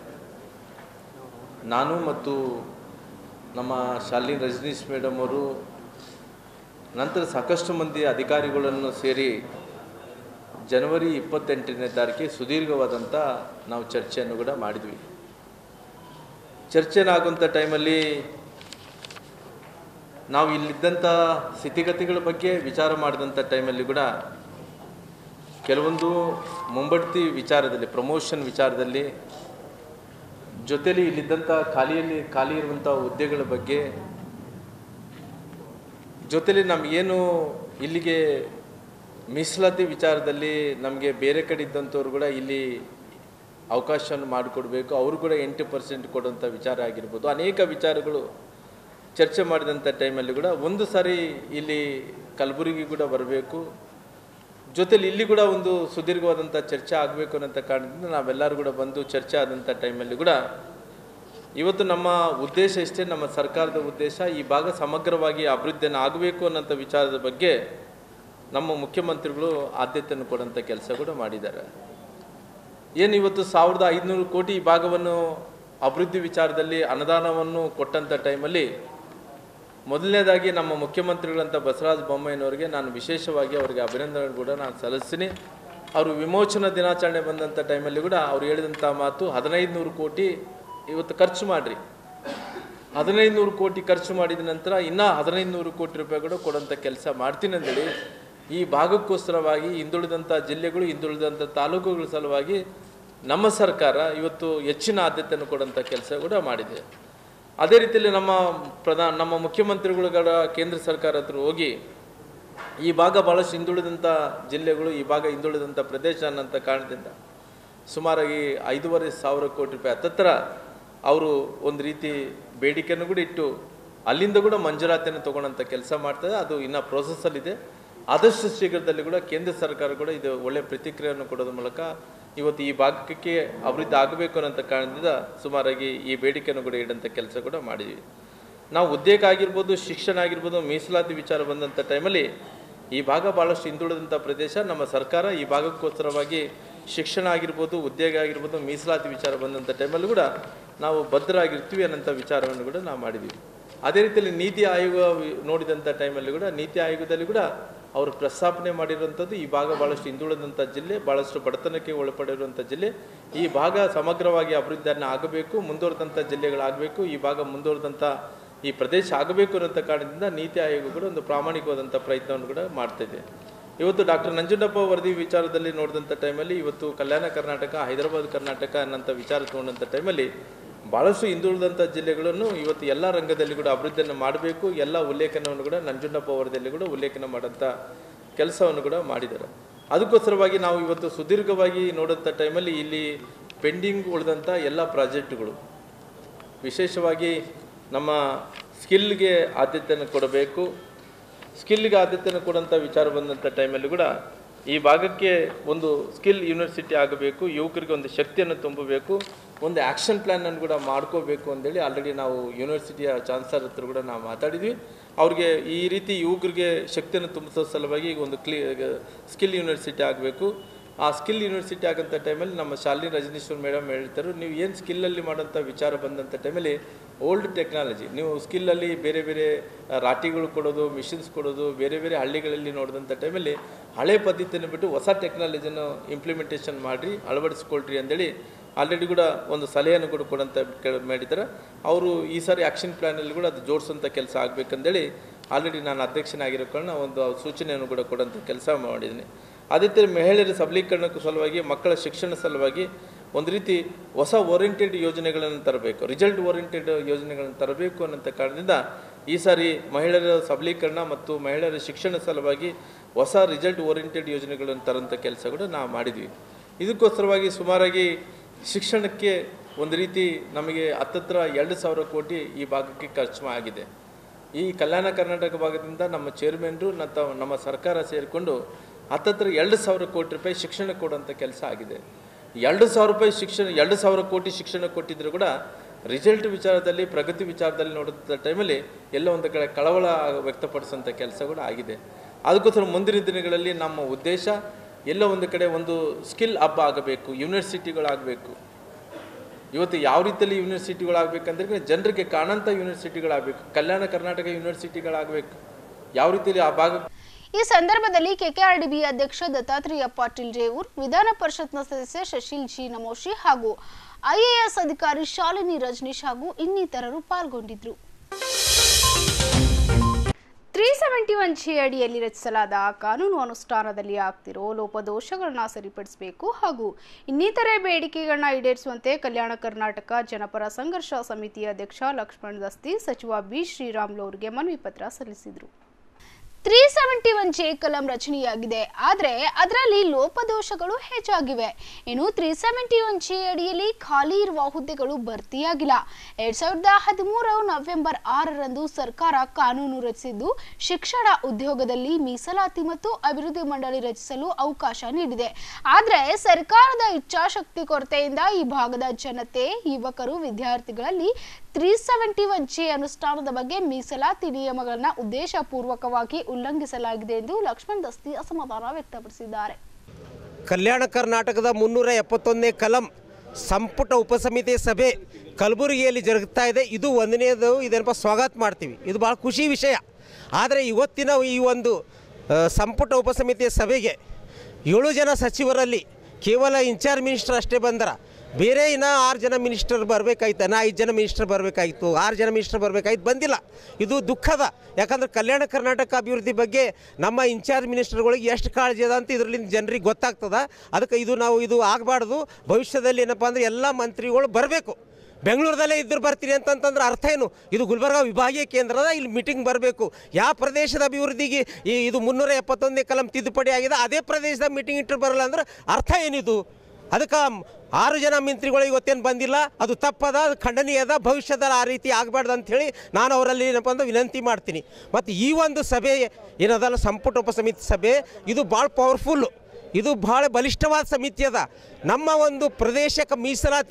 ನಾನು ಮತ್ತು ನಮ್ಮ ಶಾಲಿನಿ ರಜನೀಶ್ ಮೇಡಮ್ ಅವರು ನಂತರ ಸಾಕಷ್ಟು ಮಂದಿ ಅಧಿಕಾರಿಗಳನ್ನು ಸೇರಿ ಜನವರಿ ಇಪ್ಪತ್ತೆಂಟನೇ ತಾರೀಕಿಗೆ ಸುದೀರ್ಘವಾದಂಥ ನಾವು ಚರ್ಚೆಯನ್ನು ಕೂಡ ಮಾಡಿದ್ವಿ ಚರ್ಚೆನಾಗುವಂಥ ಟೈಮಲ್ಲಿ ನಾವು ಇಲ್ಲಿದ್ದಂಥ ಸ್ಥಿತಿಗತಿಗಳ ಬಗ್ಗೆ ವಿಚಾರ ಮಾಡಿದಂಥ ಟೈಮಲ್ಲಿ ಕೂಡ ಕೆಲವೊಂದು ಮುಂಬಡ್ತಿ ವಿಚಾರದಲ್ಲಿ ಪ್ರಮೋಷನ್ ವಿಚಾರದಲ್ಲಿ ಜೊತೆಲಿ ಇಲ್ಲಿದ್ದಂಥ ಖಾಲಿಯಲ್ಲಿ ಖಾಲಿ ಇರುವಂಥ ಹುದ್ದೆಗಳ ಬಗ್ಗೆ ಜೊತೆಲಿ ನಮಗೇನು ಇಲ್ಲಿಗೆ ಮೀಸಲಾತಿ ವಿಚಾರದಲ್ಲಿ ನಮಗೆ ಬೇರೆ ಕಡೆ ಇದ್ದಂಥವ್ರು ಕೂಡ ಇಲ್ಲಿ ಅವಕಾಶವನ್ನು ಮಾಡಿಕೊಡ್ಬೇಕು ಅವರು ಕೂಡ ಎಂಟು ಪರ್ಸೆಂಟ್ ಕೊಡುವಂಥ ವಿಚಾರ ಆಗಿರ್ಬೋದು ಅನೇಕ ವಿಚಾರಗಳು ಚರ್ಚೆ ಮಾಡಿದಂಥ ಟೈಮಲ್ಲಿ ಕೂಡ ಒಂದು ಸಾರಿ ಇಲ್ಲಿ ಕಲಬುರಗಿ ಕೂಡ ಬರಬೇಕು ಜೊತೆಲಿ ಇಲ್ಲಿ ಕೂಡ ಒಂದು ಸುದೀರ್ಘವಾದಂಥ ಚರ್ಚೆ ಆಗಬೇಕು ಅನ್ನೋಂಥ ಕಾರಣದಿಂದ ನಾವೆಲ್ಲರೂ ಕೂಡ ಬಂದು ಚರ್ಚೆ ಆದಂಥ ಟೈಮಲ್ಲಿ ಕೂಡ ಇವತ್ತು ನಮ್ಮ ಉದ್ದೇಶ ಇಷ್ಟೇ ನಮ್ಮ ಸರ್ಕಾರದ ಉದ್ದೇಶ ಈ ಭಾಗ ಸಮಗ್ರವಾಗಿ ಅಭಿವೃದ್ಧಿಯನ್ನು ಆಗಬೇಕು ಅನ್ನೋಂಥ ವಿಚಾರದ ಬಗ್ಗೆ ನಮ್ಮ ಮುಖ್ಯಮಂತ್ರಿಗಳು ಆದ್ಯತೆಯನ್ನು ಕೊಡೋಂಥ ಕೆಲಸ ಕೂಡ ಮಾಡಿದ್ದಾರೆ ಏನು ಇವತ್ತು ಸಾವಿರದ ಐದುನೂರು ಕೋಟಿ ಈ ಭಾಗವನ್ನು ಅಭಿವೃದ್ಧಿ ವಿಚಾರದಲ್ಲಿ ಅನುದಾನವನ್ನು ಕೊಟ್ಟಂಥ ಟೈಮಲ್ಲಿ ಮೊದಲನೇದಾಗಿ ನಮ್ಮ ಮುಖ್ಯಮಂತ್ರಿಗಳಂತ ಬಸವರಾಜ ಬೊಮ್ಮಾಯಿನವರಿಗೆ ನಾನು ವಿಶೇಷವಾಗಿ ಅವರಿಗೆ ಅಭಿನಂದನೆ ಕೂಡ ನಾನು ಸಲ್ಲಿಸ್ತೀನಿ ಅವರು ವಿಮೋಚನಾ ದಿನಾಚರಣೆ ಬಂದಂಥ ಟೈಮಲ್ಲಿ ಕೂಡ ಅವ್ರು ಹೇಳಿದಂಥ ಮಾತು ಹದಿನೈದು ನೂರು ಕೋಟಿ ಇವತ್ತು ಖರ್ಚು ಮಾಡಿರಿ ಹದಿನೈದು ನೂರು ಕೋಟಿ ಖರ್ಚು ಮಾಡಿದ ನಂತರ ಇನ್ನೂ ಹದಿನೈದು ನೂರು ಕೋಟಿ ರೂಪಾಯಿ ಕೂಡ ಕೊಡೋಂಥ ಕೆಲಸ ಮಾಡ್ತೀನಿ ಅಂತೇಳಿ ಈ ಭಾಗಕ್ಕೋಸ್ಕರವಾಗಿ ಹಿಂದುಳಿದಂಥ ಜಿಲ್ಲೆಗಳು ಹಿಂದುಳಿದಂಥ ತಾಲೂಕುಗಳ ಸಲುವಾಗಿ ನಮ್ಮ ಸರ್ಕಾರ ಇವತ್ತು ಹೆಚ್ಚಿನ ಆದ್ಯತೆಯನ್ನು ಕೊಡೋಂಥ ಕೆಲಸ ಕೂಡ ಮಾಡಿದೆ ಅದೇ ರೀತಿಯಲ್ಲಿ ನಮ್ಮ ಪ್ರಧಾನ ನಮ್ಮ ಮುಖ್ಯಮಂತ್ರಿಗಳ ಕೇಂದ್ರ ಸರ್ಕಾರ ಹತ್ರ ಹೋಗಿ ಈ ಭಾಗ ಭಾಳಷ್ಟು ಹಿಂದುಳಿದಂಥ ಜಿಲ್ಲೆಗಳು ಈ ಭಾಗ ಹಿಂದುಳಿದಂಥ ಪ್ರದೇಶ ಅನ್ನೋಂಥ ಕಾರಣದಿಂದ ಸುಮಾರಾಗಿ ಐದೂವರೆ ಸಾವಿರ ಕೋಟಿ ರೂಪಾಯಿ ಹತ್ತತ್ರ ಅವರು ಒಂದು ರೀತಿ ಬೇಡಿಕೆಯನ್ನು ಕೂಡ ಇಟ್ಟು ಅಲ್ಲಿಂದ ಕೂಡ ಮಂಜೂರಾತಿಯನ್ನು ತಗೊಳ್ಳೋಂಥ ಕೆಲಸ ಮಾಡ್ತಾರೆ ಅದು ಇನ್ನೂ ಪ್ರೋಸೆಸ್ಸಲ್ಲಿದೆ ಆದಷ್ಟು ಶೀಘ್ರದಲ್ಲಿ ಕೂಡ ಕೇಂದ್ರ ಸರ್ಕಾರ ಕೂಡ ಇದು ಒಳ್ಳೆಯ ಪ್ರತಿಕ್ರಿಯೆಯನ್ನು ಕೊಡೋದ್ರ ಮೂಲಕ ಇವತ್ತು ಈ ಭಾಗಕ್ಕೆ ಅಭಿವೃದ್ಧಿ ಆಗಬೇಕು ಅನ್ನೋಂಥ ಕಾರಣದಿಂದ ಸುಮಾರಾಗಿ ಈ ಬೇಡಿಕೆಯನ್ನು ಕೂಡ ಇಡೋಂಥ ಕೆಲಸ ಕೂಡ ಮಾಡಿದ್ವಿ ನಾವು ಉದ್ಯೋಗ ಆಗಿರ್ಬೋದು ಶಿಕ್ಷಣ ಆಗಿರ್ಬೋದು ಮೀಸಲಾತಿ ವಿಚಾರ ಬಂದಂಥ ಟೈಮಲ್ಲಿ ಈ ಭಾಗ ಭಾಳಷ್ಟು ಹಿಂದುಳಿದಂಥ ಪ್ರದೇಶ ನಮ್ಮ ಸರ್ಕಾರ ಈ ಭಾಗಕ್ಕೋಸ್ಕರವಾಗಿ ಶಿಕ್ಷಣ ಆಗಿರ್ಬೋದು ಉದ್ಯೋಗ ಆಗಿರ್ಬೋದು ಮೀಸಲಾತಿ ವಿಚಾರ ಬಂದಂಥ ಟೈಮಲ್ಲೂ ಕೂಡ ನಾವು ಭದ್ರಾಗಿರ್ತೀವಿ ಅನ್ನೋಂಥ ವಿಚಾರವನ್ನು ಕೂಡ ನಾವು ಮಾಡಿದ್ದೀವಿ ಅದೇ ರೀತಿಯಲ್ಲಿ ನೀತಿ ಆಯೋಗ ವಿ- ನೋಡಿದಂಥ ಟೈಮಲ್ಲಿ ಕೂಡ ನೀತಿ ಆಯೋಗದಲ್ಲಿ ಕೂಡ ಅವರು ಪ್ರಸ್ತಾಪನೆ ಮಾಡಿರುವಂಥದ್ದು ಈ ಭಾಗ ಭಾಳಷ್ಟು ಹಿಂದುಳಿದಂಥ ಜಿಲ್ಲೆ ಭಾಳಷ್ಟು ಬಡತನಕ್ಕೆ ಒಳಪಡಿರುವಂಥ ಜಿಲ್ಲೆ ಈ ಭಾಗ ಸಮಗ್ರವಾಗಿ ಅಭಿವೃದ್ಧಿಯನ್ನು ಆಗಬೇಕು ಮುಂದುವರೆದಂಥ ಜಿಲ್ಲೆಗಳಾಗಬೇಕು ಈ ಭಾಗ ಮುಂದುವರೆದಂಥ ಈ ಪ್ರದೇಶ ಆಗಬೇಕು ಅನ್ನೋಂಥ ಕಾರಣದಿಂದ ನೀತಿ ಆಯೋಗ ಕೂಡ ಒಂದು ಪ್ರಾಮಾಣಿಕವಾದಂಥ ಪ್ರಯತ್ನವನ್ನು ಕೂಡ ಮಾಡ್ತಾ ಇದೆ ಇವತ್ತು ಡಾಕ್ಟರ್ ನಂಜುಂಡಪ್ಪ ವರದಿ ವಿಚಾರದಲ್ಲಿ ನೋಡಿದಂಥ ಟೈಮಲ್ಲಿ ಇವತ್ತು ಕಲ್ಯಾಣ ಕರ್ನಾಟಕ ಹೈದರಾಬಾದ್ ಕರ್ನಾಟಕ ಅನ್ನೋಂಥ ವಿಚಾರ ತಗೊಂಡಂಥ ಟೈಮಲ್ಲಿ ಭಾಳಷ್ಟು ಹಿಂದುಳಿದಂಥ ಜಿಲ್ಲೆಗಳನ್ನು ಇವತ್ತು ಎಲ್ಲ ರಂಗದಲ್ಲಿ ಕೂಡ ಅಭಿವೃದ್ಧಿಯನ್ನು ಮಾಡಬೇಕು ಎಲ್ಲ ಉಲ್ಲೇಖನವನ್ನು ಕೂಡ ನಂಜುಂಡಪ್ಪ ವರದಿಯಲ್ಲಿ ಕೂಡ ಉಲ್ಲೇಖನ ಮಾಡೋಂಥ ಕೆಲಸವನ್ನು ಕೂಡ ಮಾಡಿದ್ದಾರೆ ಅದಕ್ಕೋಸ್ಕರವಾಗಿ ನಾವು ಇವತ್ತು ಸುದೀರ್ಘವಾಗಿ ನೋಡೋಂಥ ಟೈಮಲ್ಲಿ ಇಲ್ಲಿ ಪೆಂಡಿಂಗ್ ಉಳಿದಂಥ ಎಲ್ಲ ಪ್ರಾಜೆಕ್ಟ್ಗಳು ವಿಶೇಷವಾಗಿ ನಮ್ಮ ಸ್ಕಿಲ್ಗೆ ಆದ್ಯತೆಯನ್ನು ಕೊಡಬೇಕು ಸ್ಕಿಲ್ಗೆ ಆದ್ಯತೆಯನ್ನು ಕೊಡೋಂಥ ವಿಚಾರ ಬಂದಂಥ ಟೈಮಲ್ಲಿ ಕೂಡ ಈ ಭಾಗಕ್ಕೆ ಒಂದು ಸ್ಕಿಲ್ ಯೂನಿವರ್ಸಿಟಿ ಆಗಬೇಕು ಯುವಕರಿಗೆ ಒಂದು ಶಕ್ತಿಯನ್ನು ತುಂಬಬೇಕು ಒಂದು ಆ್ಯಕ್ಷನ್ ಪ್ಲ್ಯಾನನ್ನು ಕೂಡ ಮಾಡ್ಕೋಬೇಕು ಅಂತೇಳಿ ಆಲ್ರೆಡಿ ನಾವು ಯೂನಿವರ್ಸಿಟಿಯ ಚಾನ್ಸಲರ್ ಹತ್ರ ಕೂಡ ನಾವು ಮಾತಾಡಿದ್ವಿ ಅವ್ರಿಗೆ ಈ ರೀತಿ ಯುವಕರಿಗೆ ಶಕ್ತಿಯನ್ನು ತುಂಬಿಸೋ ಸಲುವಾಗಿ ಈಗ ಒಂದು ಕ್ಲಿ ಸ್ಕಿಲ್ ಯೂನಿವರ್ಸಿಟಿ ಆಗಬೇಕು ಆ ಸ್ಕಿಲ್ ಯೂನಿವರ್ಸಿಟಿ ಆಗಂಥ ಟೈಮಲ್ಲಿ ನಮ್ಮ ಶಾಲಿನಿ ರಜನೀಶ್ವರ್ ಮೇಡಮ್ ಹೇಳ್ತಾರೆ ನೀವು ಏನು ಸ್ಕಿಲ್ಲಲ್ಲಿ ಮಾಡೋಂಥ ವಿಚಾರ ಬಂದಂಥ ಟೈಮಲ್ಲಿ ಓಲ್ಡ್ ಟೆಕ್ನಾಲಜಿ ನೀವು ಸ್ಕಿಲ್ಲಲ್ಲಿ ಬೇರೆ ಬೇರೆ ಆ, ರಾಟಿಗಳು ಕೊಡೋದು ಮಿಷಿನ್ಸ್ ಕೊಡೋದು ಬೇರೆ ಬೇರೆ ಹಳ್ಳಿಗಳಲ್ಲಿ ನೋಡಿದಂಥ ಟೈಮಲ್ಲಿ ಹಳೆ ಪದ್ಧತಿಯನ್ನು ಬಿಟ್ಟು ಹೊಸ ಟೆಕ್ನಾಲಜಿಯನ್ನು ಇಂಪ್ಲಿಮೆಂಟೇಷನ್ ಮಾಡಿ ಅಳವಡಿಸ್ಕೊಳ್ರಿ ಅಂತೇಳಿ ಆಲ್ರೆಡಿ ಕೂಡ ಒಂದು ಸಲಹೆಯನ್ನು ಕೂಡ ಕೊಡಂತ ಕೆ- ಮಾಡಿದ್ದಾರೆ ಅವರು ಈ ಸಾರಿ ಆ್ಯಕ್ಷನ್ ಪ್ಲ್ಯಾನಲ್ಲಿ ಕೂಡ ಅದು ಜೋಡಿಸೋಂಥ ಕೆಲಸ ಆಗಬೇಕಂದೇಳಿ ಆಲ್ರೆಡಿ ನಾನು ಅಧ್ಯಕ್ಷನಾಗಿರೋ ಕಾರಣ ಒಂದು ಸೂಚನೆಯನ್ನು ಕೂಡ ಕೊಡೋಂಥ ಕೆಲಸ ಮಾಡಿದ್ದೀನಿ ಅದೇ ಥರ ಮಹಿಳೆಯರ ಸಬಲೀಕರಣಕ್ಕೂ ಸಲುವಾಗಿ ಮಕ್ಕಳ ಶಿಕ್ಷಣ ಸಲುವಾಗಿ ಒಂದು ರೀತಿ ಹೊಸ ಓರಿಯೆಂಟೆಡ್ ಯೋಜನೆಗಳನ್ನು ತರಬೇಕು ರಿಸಲ್ಟ್ ಓರಿಯೆಂಟೆಡ್ ಯೋಜನೆಗಳನ್ನು ತರಬೇಕು ಅನ್ನೋಂಥ ಕಾರಣದಿಂದ ಈ ಸಾರಿ ಮಹಿಳೆಯರ ಸಬಲೀಕರಣ ಮತ್ತು ಮಹಿಳೆಯರ ಶಿಕ್ಷಣ ಸಲುವಾಗಿ ಹೊಸ ರಿಸಲ್ಟ್ ಓರಿಯೆಂಟೆಡ್ ಯೋಜನೆಗಳನ್ನು ತರೋಂಥ ಕೆಲಸ ಕೂಡ ನಾವು ಮಾಡಿದ್ವಿ ಇದಕ್ಕೋಸ್ಕರವಾಗಿ ಸುಮಾರಾಗಿ ಶಿಕ್ಷಣಕ್ಕೆ ಒಂದು ರೀತಿ ನಮಗೆ ಹತ್ತತ್ರ ಎರಡು ಸಾವಿರ ಕೋಟಿ ಈ ಭಾಗಕ್ಕೆ ಖರ್ಚು ಆಗಿದೆ ಈ ಕಲ್ಯಾಣ ಕರ್ನಾಟಕ ಭಾಗದಿಂದ ನಮ್ಮ ಚೇರ್ಮನ್ರು ನತ್ತ ನಮ್ಮ ಸರ್ಕಾರ ಸೇರಿಕೊಂಡು ಹತ್ತತ್ರ ಎರಡು ಸಾವಿರ ಕೋಟಿ ರೂಪಾಯಿ ಶಿಕ್ಷಣ ಕೊಡುವಂಥ ಕೆಲಸ ಆಗಿದೆ ಎರಡು ಸಾವಿರ ರೂಪಾಯಿ ಶಿಕ್ಷಣ ಎರಡು ಸಾವಿರ ಕೋಟಿ ಶಿಕ್ಷಣ ಕೊಟ್ಟಿದ್ರು ಕೂಡ ರಿಸಲ್ಟ್ ವಿಚಾರದಲ್ಲಿ ಪ್ರಗತಿ ವಿಚಾರದಲ್ಲಿ ನೋಡಿದ ಟೈಮಲ್ಲಿ ಎಲ್ಲ ಒಂದು ಕಡೆ ಕಳವಳ ವ್ಯಕ್ತಪಡಿಸುವಂಥ ಕೆಲಸ ಕೂಡ ಆಗಿದೆ ಅದಕ್ಕೋಸ್ಕರ ಮುಂದಿನ ದಿನಗಳಲ್ಲಿ ನಮ್ಮ ಉದ್ದೇಶ ಎಲ್ಲ ಒಂದು ಕಡೆ ಒಂದು ಸ್ಕಿಲ್ ಹಬ್ಬ ಆಗಬೇಕು ಯೂನಿವರ್ಸಿಟಿಗಳಾಗಬೇಕು ಇವತ್ತು ಯಾವ ರೀತಿಯಲ್ಲಿ ಯೂನಿವರ್ಸಿಟಿಗಳಾಗಬೇಕಂದ್ರೆ ಜನರಿಗೆ ಕಾಣಂಥ ಯೂನಿವರ್ಸಿಟಿಗಳಾಗಬೇಕು ಕಲ್ಯಾಣ ಕರ್ನಾಟಕ ಯೂನಿವರ್ಸಿಟಿಗಳಾಗಬೇಕು ಯಾವ ರೀತಿಯಲ್ಲಿ ಆ ಭಾಗ ಈ ಸಂದರ್ಭದಲ್ಲಿ ಕೆಕೆಆರ್ಡಿಬಿ ಅಧ್ಯಕ್ಷ ದತ್ತಾತ್ರೇಯ ಪಾಟೀಲ್ ರೇವೂರ್ ವಿಧಾನ ಪರಿಷತ್ನ ಸದಸ್ಯ ಶಶಿಲ್ ಜಿ ನಮೋಶಿ ಹಾಗೂ ಐಎಎಸ್ ಅಧಿಕಾರಿ ಶಾಲಿನಿ ರಜನೀಶ್ ಹಾಗೂ ಇನ್ನಿತರರು ಪಾಲ್ಗೊಂಡಿದ್ರು ತ್ರೀ ಸೆವೆಂಟಿ ಒನ್ ಜಿ ಅಡಿಯಲ್ಲಿ ರಚಿಸಲಾದ ಕಾನೂನು ಅನುಷ್ಠಾನದಲ್ಲಿ ಆಗ್ತಿರೋ ಲೋಪದೋಷಗಳನ್ನ ಸರಿಪಡಿಸಬೇಕು ಹಾಗೂ ಇನ್ನಿತರೆ ಬೇಡಿಕೆಗಳನ್ನ ಈಡೇರಿಸುವಂತೆ ಕಲ್ಯಾಣ ಕರ್ನಾಟಕ ಜನಪರ ಸಂಘರ್ಷ ಸಮಿತಿಯ ಅಧ್ಯಕ್ಷ ಲಕ್ಷ್ಮಣ್ ದಸ್ತಿ ಸಚಿವ ಬಿ ಶ್ರೀರಾಮ್ಲು ಅವರಿಗೆ ಮನವಿ ಪತ್ರ ಸಲ್ಲಿಸಿದರು ತ್ರೀ ಸೆವೆಂಟಿ ಒನ್ ಜೆ ಕಲಂ ರಚನೆಯಾಗಿದೆ ಆದರೆ ಅದರಲ್ಲಿ ಲೋಪದೋಷಗಳು ಹೆಚ್ಚಾಗಿವೆ ಇನ್ನು ತ್ರೀ ಸೆವೆಂಟಿ ಒನ್ ಜೆ ಅಡಿಯಲ್ಲಿ ಖಾಲಿ ಇರುವ ಹುದ್ದೆಗಳು ಭರ್ತಿಯಾಗಿಲ್ಲ ಎರಡ್ ಸಾವಿರದ ಹದಿಮೂರು ನವೆಂಬರ್ ಆರರಂದು ಸರ್ಕಾರ ಕಾನೂನು ರಚಿಸಿದ್ದು ಶಿಕ್ಷಣ ಉದ್ಯೋಗದಲ್ಲಿ ಮೀಸಲಾತಿ ಮತ್ತು ಅಭಿವೃದ್ಧಿ ಮಂಡಳಿ ರಚಿಸಲು ಅವಕಾಶ ನೀಡಿದೆ ಆದರೆ ಸರ್ಕಾರದ ಇಚ್ಛಾಶಕ್ತಿ ಕೊರತೆಯಿಂದ ಈ ಭಾಗದ ಜನತೆ ಯುವಕರು ವಿದ್ಯಾರ್ಥಿಗಳಲ್ಲಿ ತ್ರೀ ಸೆವೆಂಟಿ ಒನ್ ಜೆ ಅನುಷ್ಠಾನದ ಬಗ್ಗೆ ಮೀಸಲಾತಿ ನಿಯಮಗಳನ್ನು ಉದ್ದೇಶಪೂರ್ವಕವಾಗಿ ಉಲ್ಲಂಘಿಸಲಾಗಿದೆ ಎಂದು ಲಕ್ಷ್ಮಣ್ ದಸ್ತಿ ಅಸಮಾಧಾನ ವ್ಯಕ್ತಪಡಿಸಿದ್ದಾರೆ ಕಲ್ಯಾಣ ಕರ್ನಾಟಕದ ಮುನ್ನೂರ ಎಪ್ಪತ್ತೊಂದನೇ ಕಲಂ ಸಂಪುಟ ಉಪಸಮಿತಿ ಸಭೆ ಕಲಬುರಗಿಯಲ್ಲಿ ಜರುಗ್ತಾ ಇದೆ ಇದು ಒಂದನೇದು ಇದನ್ನಪ್ಪ ಸ್ವಾಗತ ಮಾಡ್ತೀವಿ ಇದು ಭಾಳ ಖುಷಿ ವಿಷಯ ಆದರೆ ಇವತ್ತಿನ ಈ ಒಂದು ಆ, ಸಂಪುಟ ಉಪಸಮಿತಿಯ ಸಭೆಗೆ ಏಳು ಜನ ಸಚಿವರಲ್ಲಿ ಕೇವಲ ಇನ್ಚಾರ್ಜ್ ಮಿನಿಸ್ಟರ್ ಅಷ್ಟೇ ಬಂದರ ಬೇರೆ ಇನ್ನು ಆರು ಜನ ಮಿನಿಸ್ಟರ್ ಬರಬೇಕಾಯ್ತು ನಾ ಐದು ಜನ ಮಿನಿಸ್ಟರ್ ಬರಬೇಕಾಯ್ತು ಆರು ಜನ ಮಿನಿಸ್ಟರ್ ಬರಬೇಕಾಯ್ತು ಬಂದಿಲ್ಲ ಇದು ದುಃಖದ ಯಾಕಂದ್ರೆ ಕಲ್ಯಾಣ ಕರ್ನಾಟಕ ಅಭಿವೃದ್ಧಿ ಬಗ್ಗೆ ನಮ್ಮ ಇನ್ಚಾರ್ಜ್ ಮಿನಿಸ್ಟರ್ಗಳಿಗೆ ಎಷ್ಟು ಕಾಳಜಿ ಅದ ಅಂತ ಇದರಿಂದ ಜನರಿಗೆ ಗೊತ್ತಾಗ್ತದ ಅದಕ್ಕೆ ಇದು ನಾವು ಇದು ಆಗಬಾರ್ದು ಭವಿಷ್ಯದಲ್ಲಿ ಏನಪ್ಪ ಅಂದರೆ ಎಲ್ಲ ಮಂತ್ರಿಗಳು ಬರಬೇಕು ಬೆಂಗಳೂರದಲ್ಲೇ ಇದ್ದರು ಬರ್ತೀನಿ ಅಂತಂತಂದ್ರೆ ಅರ್ಥ ಏನು ಇದು ಗುಲ್ಬರ್ಗ ವಿಭಾಗೀಯ ಕೇಂದ್ರದ ಇಲ್ಲಿ ಮೀಟಿಂಗ್ ಬರಬೇಕು ಯಾವ ಪ್ರದೇಶದ ಅಭಿವೃದ್ಧಿಗೆ ಈ ಇದು ಮುನ್ನೂರ ಎಪ್ಪತ್ತೊಂದನೇ ಕಲಂ ತಿದ್ದುಪಡಿ ಆಗಿದೆ ಅದೇ ಪ್ರದೇಶದ ಮೀಟಿಂಗ್ ಇಟ್ಟು ಬರಲ್ಲ ಅಂದ್ರೆ ಅರ್ಥ ಏನಿದು ಅದಕ್ಕೆ ಆರು ಜನ ಮಂತ್ರಿಗಳು ಇವತ್ತೇನು ಬಂದಿಲ್ಲ ಅದು ತಪ್ಪದ ಅದು ಖಂಡನೀಯದ ಭವಿಷ್ಯದಲ್ಲಿ ಆ ರೀತಿ ಆಗಬಾರ್ದು ಅಂಥೇಳಿ ನಾನು ಅವರಲ್ಲಿ ಏನಪ್ಪ ಅಂದ್ರೆ ವಿನಂತಿ ಮಾಡ್ತೀನಿ ಮತ್ತು ಈ ಒಂದು ಸಭೆ ಏನದಲ್ಲ ಸಂಪುಟ ಉಪಸಮಿತಿ ಸಭೆ ಇದು ಭಾಳ ಪವರ್ಫುಲ್ಲು ಇದು ಭಾಳ ಬಲಿಷ್ಠವಾದ ಸಮಿತಿ ಅದ ನಮ್ಮ ಒಂದು ಪ್ರದೇಶಕ್ಕೆ ಮೀಸಲಾತಿ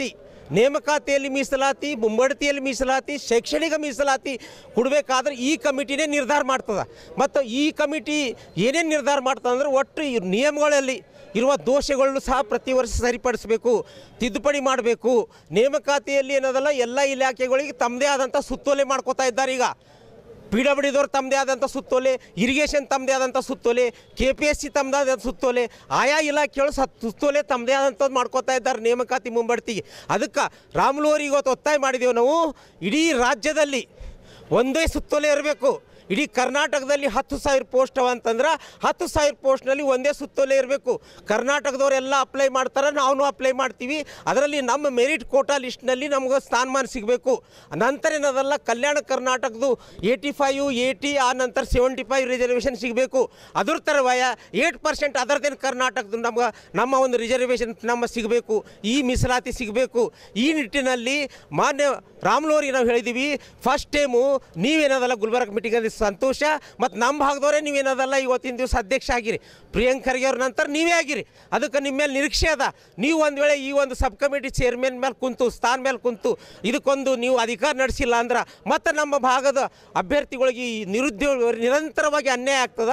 ನೇಮಕಾತಿಯಲ್ಲಿ ಮೀಸಲಾತಿ ಮುಂಬಡ್ತಿಯಲ್ಲಿ ಮೀಸಲಾತಿ ಶೈಕ್ಷಣಿಕ ಮೀಸಲಾತಿ ಕೊಡಬೇಕಾದ್ರೆ ಈ ಕಮಿಟಿನೇ ನಿರ್ಧಾರ ಮಾಡ್ತದೆ ಮತ್ತು ಈ ಕಮಿಟಿ ಏನೇನು ನಿರ್ಧಾರ ಮಾಡ್ತದೆ ಅಂದ್ರೆ ಒಟ್ಟು ಈ ನಿಯಮಗಳಲ್ಲಿ ಇರುವ ದೋಷಗಳನ್ನು ಸಹ ಪ್ರತಿ ವರ್ಷ ಸರಿಪಡಿಸಬೇಕು ತಿದ್ದುಪಡಿ ಮಾಡಬೇಕು ನೇಮಕಾತಿಯಲ್ಲಿ ಏನದಲ್ಲ ಎಲ್ಲ ಇಲಾಖೆಗಳಿಗೆ ತಮ್ಮದೇ ಆದಂಥ ಸುತ್ತೋಲೆ ಮಾಡ್ಕೋತಾ ಇದ್ದಾರೆ ಈಗ ಪಿ ಡಬ್ಲ್ಯೂ ಡಿದವ್ರು ತಮ್ಮದೇ ಆದಂಥ ಸುತ್ತೋಲೆ ಇರಿಗೇಷನ್ ತಮ್ಮದೇ ಆದಂಥ ಸುತ್ತೋಲೆ ಕೆ ಪಿ ಎಸ್ ಸಿ ತಮ್ಮದೇ ಆದ ಸುತ್ತೋಲೆ ಆಯಾ ಇಲಾಖೆಗಳು ಸತ್ ಸುತ್ತೋಲೆ ತಮ್ಮದೇ ಆದಂಥದ್ದು ಮಾಡ್ಕೋತಾ ಇದ್ದಾರೆ ನೇಮಕಾತಿ ಮುಂಬಡ್ತಿಗೆ ಅದಕ್ಕೆ ರಾಮುಲುವರಿಗೆ ಇವತ್ತು ಒತ್ತಾಯ ಮಾಡಿದೆವು ನಾವು ಇಡೀ ರಾಜ್ಯದಲ್ಲಿ ಒಂದೇ ಸುತ್ತೋಲೆ ಇರಬೇಕು ಇಡೀ ಕರ್ನಾಟಕದಲ್ಲಿ ಹತ್ತು ಸಾವಿರ ಪೋಸ್ಟ್ ಅವ ಅಂತಂದ್ರೆ ಹತ್ತು ಸಾವಿರ ಪೋಸ್ಟ್ನಲ್ಲಿ ಒಂದೇ ಸುತ್ತೋಲೆ ಇರಬೇಕು ಕರ್ನಾಟಕದವರೆಲ್ಲ ಅಪ್ಲೈ ಮಾಡ್ತಾರೆ ನಾವು ಅಪ್ಲೈ ಮಾಡ್ತೀವಿ ಅದರಲ್ಲಿ ನಮ್ಮ ಮೆರಿಟ್ ಕೋಟಾ ಲಿಸ್ಟ್ನಲ್ಲಿ ನಮ್ಗೆ ಸ್ಥಾನಮಾನ ಸಿಗಬೇಕು ನಂತರ ಏನದಲ್ಲ ಕಲ್ಯಾಣ ಕರ್ನಾಟಕದ್ದು ಏಯ್ಟಿ ಫೈವ್ ಏಯ್ಟಿ ಆ ನಂತರ ಸೆವೆಂಟಿ ಫೈವ್ ರಿಸರ್ವೇಷನ್ ಸಿಗಬೇಕು ಅದ್ರ ತರವಾಯ ಏಟ್ ಪರ್ಸೆಂಟ್ ಅದರದೇನು ಕರ್ನಾಟಕದ ನಮ್ಗೆ ನಮ್ಮ ಒಂದು ರಿಸರ್ವೇಷನ್ ನಮ್ಮ ಸಿಗಬೇಕು ಈ ಮೀಸಲಾತಿ ಸಿಗಬೇಕು ಈ ನಿಟ್ಟಿನಲ್ಲಿ ಮಾನ್ಯ ರಾಮ್ಲೋರಿಗೆ ನಾವು ಹೇಳಿದ್ದೀವಿ ಫಸ್ಟ್ ಟೈಮು ನೀವೇನದಲ್ಲ ಗುಲ್ಬರ್ಗ ಮೀಟಿಂಗಲ್ಲಿ ಸಂತೋಷ ಮತ್ತು ನಮ್ಮ ಭಾಗದವರೇ ನೀವೇನದಲ್ಲ ಇವತ್ತಿನ ದಿವಸ ಅಧ್ಯಕ್ಷ ಆಗಿರಿ ಪ್ರಿಯಾಂಕ್ ಖರ್ಗೆ ಅವ್ರ ನಂತರ ನೀವೇ ಆಗಿರಿ ಅದಕ್ಕೆ ನಿಮ್ಮ ಮೇಲೆ ನಿರೀಕ್ಷೆ ಅದ ನೀವು ಒಂದು ವೇಳೆ ಈ ಒಂದು ಸಬ್ ಕಮಿಟಿ ಚೇರ್ಮನ್ ಮೇಲೆ ಕುಂತು ಸ್ಥಾನ ಮೇಲೆ ಕುಂತು ಇದಕ್ಕೊಂದು ನೀವು ಅಧಿಕಾರ ನಡೆಸಿಲ್ಲ ಅಂದ್ರೆ ಮತ್ತು ನಮ್ಮ ಭಾಗದ ಅಭ್ಯರ್ಥಿಗಳಿಗೆ ಈ ನಿರುದ್ಯೋಗ ನಿರಂತರವಾಗಿ ಅನ್ಯಾಯ ಆಗ್ತದ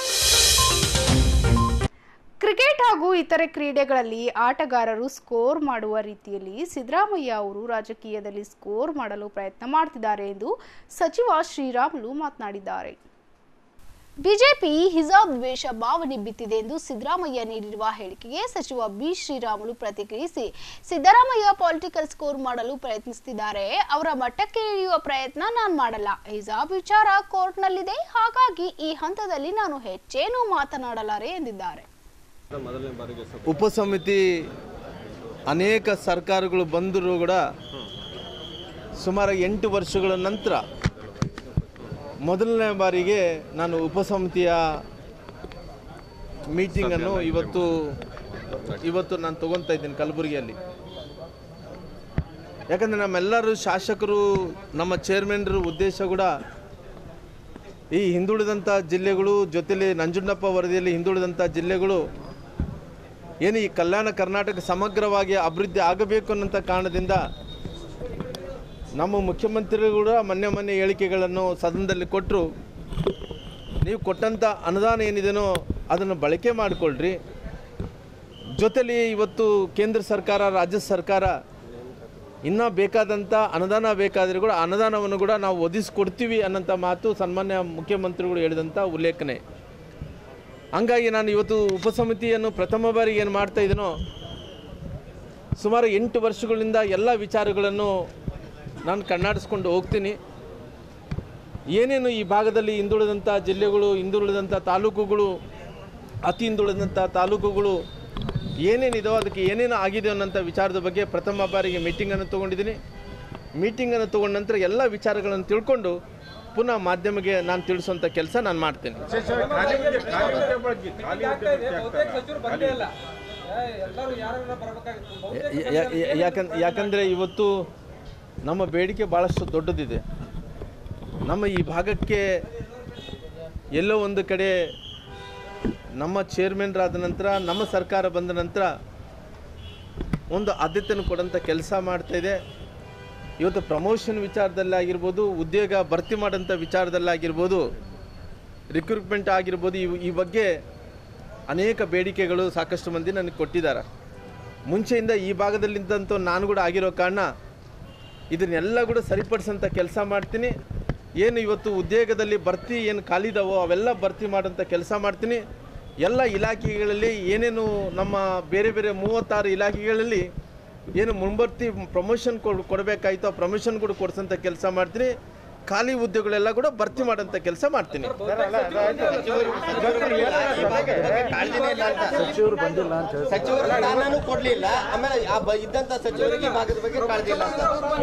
ಕ್ರಿಕೆಟ್ ಹಾಗೂ ಇತರೆ ಕ್ರೀಡೆಗಳಲ್ಲಿ ಆಟಗಾರರು ಸ್ಕೋರ್ ಮಾಡುವ ರೀತಿಯಲ್ಲಿ ಸಿದ್ದರಾಮಯ್ಯ ಅವರು ರಾಜಕೀಯದಲ್ಲಿ ಸ್ಕೋರ್ ಮಾಡಲು ಪ್ರಯತ್ನ ಮಾಡ್ತಿದ್ದಾರೆ ಎಂದು ಸಚಿವ ಶ್ರೀರಾಮುಲು ಮಾತನಾಡಿದ್ದಾರೆ ಬಿಜೆಪಿ ಹಿಜಾಬ್ ದ್ವೇಷ ಭಾವನೆ ಬಿತ್ತಿದೆ ಎಂದು ಸಿದ್ದರಾಮಯ್ಯ ನೀಡಿರುವ ಹೇಳಿಕೆಗೆ ಸಚಿವ ಬಿ ಶ್ರೀರಾಮುಲು ಪ್ರತಿಕ್ರಿಯಿಸಿ ಸಿದ್ದರಾಮಯ್ಯ ಪೊಲಿಟಿಕಲ್ ಸ್ಕೋರ್ ಮಾಡಲು ಪ್ರಯತ್ನಿಸುತ್ತಿದ್ದಾರೆ ಅವರ ಮಟ್ಟಕ್ಕೆ ಇಳಿಯುವ ಪ್ರಯತ್ನ ನಾನು ಮಾಡಲ್ಲ ಹಿಜಾಬ್ ವಿಚಾರ ಕೋರ್ಟ್ನಲ್ಲಿದೆ ಹಾಗಾಗಿ ಈ ಹಂತದಲ್ಲಿ ನಾನು ಹೆಚ್ಚೇನೂ ಮಾತನಾಡಲಾರೆ ಎಂದಿದ್ದಾರೆ ಉಪಸಮಿತಿ ಅನೇಕ ಸರ್ಕಾರಗಳು ಬಂದರೂ ಕೂಡ ಸುಮಾರು ಎಂಟು ವರ್ಷಗಳ ನಂತರ ಮೊದಲನೇ ಬಾರಿಗೆ ನಾನು ಉಪಸಮಿತಿಯ ಮೀಟಿಂಗನ್ನು ಇವತ್ತು ಇವತ್ತು ನಾನು ತಗೊತಾ ಇದ್ದೀನಿ ಕಲಬುರಗಿಯಲ್ಲಿ ಯಾಕಂದರೆ ನಮ್ಮೆಲ್ಲರೂ ಶಾಸಕರು ನಮ್ಮ ಚೇರ್ಮನ್ರ ಉದ್ದೇಶ ಕೂಡ ಈ ಹಿಂದುಳಿದಂಥ ಜಿಲ್ಲೆಗಳು ಜೊತೆಲಿ ನಂಜುಂಡಪ್ಪ ವರದಿಯಲ್ಲಿ ಹಿಂದುಳಿದಂಥ ಜಿಲ್ಲೆಗಳು ಏನು ಈ ಕಲ್ಯಾಣ ಕರ್ನಾಟಕ ಸಮಗ್ರವಾಗಿ ಅಭಿವೃದ್ಧಿ ಆಗಬೇಕು ಅನ್ನೋಂಥ ಕಾರಣದಿಂದ ನಮ್ಮ ಮುಖ್ಯಮಂತ್ರಿಗಳು ಕೂಡ ಮೊನ್ನೆ ಮೊನ್ನೆ ಹೇಳಿಕೆಗಳನ್ನು ಸದನದಲ್ಲಿ ಕೊಟ್ಟರು ನೀವು ಕೊಟ್ಟಂಥ ಅನುದಾನ ಏನಿದೆನೋ ಅದನ್ನು ಬಳಕೆ ಮಾಡಿಕೊಳ್ಳ್ರಿ ಜೊತೆಲಿ ಇವತ್ತು ಕೇಂದ್ರ ಸರ್ಕಾರ ರಾಜ್ಯ ಸರ್ಕಾರ ಇನ್ನೂ ಬೇಕಾದಂಥ ಅನುದಾನ ಬೇಕಾದರೆ ಕೂಡ ಅನುದಾನವನ್ನು ಕೂಡ ನಾವು ಒದಗಿಸ್ಕೊಡ್ತೀವಿ ಅನ್ನೋಂಥ ಮಾತು ಸನ್ಮಾನ್ಯ ಮುಖ್ಯಮಂತ್ರಿಗಳು ಹೇಳಿದಂಥ ಉಲ್ಲೇಖನೆ ಹಂಗಾಗಿ ನಾನು ಇವತ್ತು ಉಪಸಮಿತಿಯನ್ನು ಪ್ರಥಮ ಬಾರಿಗೆ ಏನು ಮಾಡ್ತಾ ಇದ್ದೀನೋ ಸುಮಾರು ಎಂಟು ವರ್ಷಗಳಿಂದ ಎಲ್ಲ ವಿಚಾರಗಳನ್ನು ನಾನು ಕಣ್ಣಾಡಿಸ್ಕೊಂಡು ಹೋಗ್ತೀನಿ ಏನೇನು ಈ ಭಾಗದಲ್ಲಿ ಹಿಂದುಳಿದಂಥ ಜಿಲ್ಲೆಗಳು ಹಿಂದುಳಿದಂಥ ತಾಲೂಕುಗಳು ಅತಿ ಹಿಂದುಳಿದಂಥ ತಾಲೂಕುಗಳು ಏನೇನಿದೋ ಅದಕ್ಕೆ ಏನೇನು ಆಗಿದೆ ಅನ್ನೋಂಥ ವಿಚಾರದ ಬಗ್ಗೆ ಪ್ರಥಮ ಬಾರಿಗೆ ಮೀಟಿಂಗನ್ನು ತೊಗೊಂಡಿದ್ದೀನಿ ಮೀಟಿಂಗನ್ನು ತೊಗೊಂಡ ನಂತರ ಎಲ್ಲ ವಿಚಾರಗಳನ್ನು ತಿಳ್ಕೊಂಡು ಪುನಃ ಮಾಧ್ಯಮಕ್ಕೆ ನಾನು ತಿಳಿಸುವಂಥ ಕೆಲಸ ನಾನು ಮಾಡ್ತೇನೆ ಯಾ- ಯಾ- ಯಾಕಂದ್ ಯಾಕಂದರೆ ಇವತ್ತು ನಮ್ಮ ಬೇಡಿಕೆ ಭಾಳಷ್ಟು ದೊಡ್ಡದಿದೆ ನಮ್ಮ ಈ ಭಾಗಕ್ಕೆ ಎಲ್ಲೋ ಒಂದು ಕಡೆ ನಮ್ಮ ಚೇರ್ಮನ್ರಾದ ನಂತರ ನಮ್ಮ ಸರ್ಕಾರ ಬಂದ ನಂತರ ಒಂದು ಆದ್ಯತೆಯನ್ನು ಕೊಡೋಂಥ ಕೆಲಸ ಮಾಡ್ತಾಯಿದೆ ಇವತ್ತು ಪ್ರಮೋಷನ್ ವಿಚಾರದಲ್ಲಾಗಿರ್ಬೋದು ಉದ್ಯೋಗ ಭರ್ತಿ ಮಾಡೋಂಥ ವಿಚಾರದಲ್ಲಾಗಿರ್ಬೋದು ರಿಕ್ರೂಟ್ಮೆಂಟ್ ಆಗಿರ್ಬೋದು ಇವು ಈ ಬಗ್ಗೆ ಅನೇಕ ಬೇಡಿಕೆಗಳು ಸಾಕಷ್ಟು ಮಂದಿ ನನಗೆ ಕೊಟ್ಟಿದ್ದಾರೆ ಮುಂಚೆಯಿಂದ ಈ ಭಾಗದಲ್ಲಿದ್ದಂಥ ನಾನು ಕೂಡ ಆಗಿರೋ ಕಾರಣ ಇದನ್ನೆಲ್ಲ ಕೂಡ ಸರಿಪಡಿಸೋಂಥ ಕೆಲಸ ಮಾಡ್ತೀನಿ ಏನು ಇವತ್ತು ಉದ್ಯೋಗದಲ್ಲಿ ಭರ್ತಿ ಏನು ಖಾಲಿದಾವೋ ಅವೆಲ್ಲ ಭರ್ತಿ ಮಾಡೋಂಥ ಕೆಲಸ ಮಾಡ್ತೀನಿ ಎಲ್ಲ ಇಲಾಖೆಗಳಲ್ಲಿ ಏನೇನು ನಮ್ಮ ಬೇರೆ ಬೇರೆ ಮೂವತ್ತಾರು ಇಲಾಖೆಗಳಲ್ಲಿ ಏನು ಮುಂಬರ್ತಿ ಪ್ರಮೋಷನ್ ಕೊಡ್ ಕೊಡಬೇಕಾಯ್ತು ಆ ಪ್ರಮೋಷನ್ ಕೂಡ ಕೊಡಿಸೋಂಥ ಕೆಲಸ ಮಾಡ್ತೀನಿ ಖಾಲಿ ಉದ್ಯೋಗಗಳೆಲ್ಲ ಕೂಡ ಭರ್ತಿ ಮಾಡೋಂಥ ಕೆಲಸ ಮಾಡ್ತೀನಿ ಸಚಿವರು ಬಂದಿಲ್ಲ ಅಂತ ಹೇಳಿ ಸಚಿವರು ಸ್ಥಾನನೂ ಕೊಡ್ಲಿಲ್ಲ ಆಮೇಲೆ ಆ ಬ- ಇದ್ದಂತ ಸಚಿವರಿಗೆ ಈ ಭಾಗದ ಬಗ್ಗೆ ಕಾಳಜಿ ಇಲ್ಲ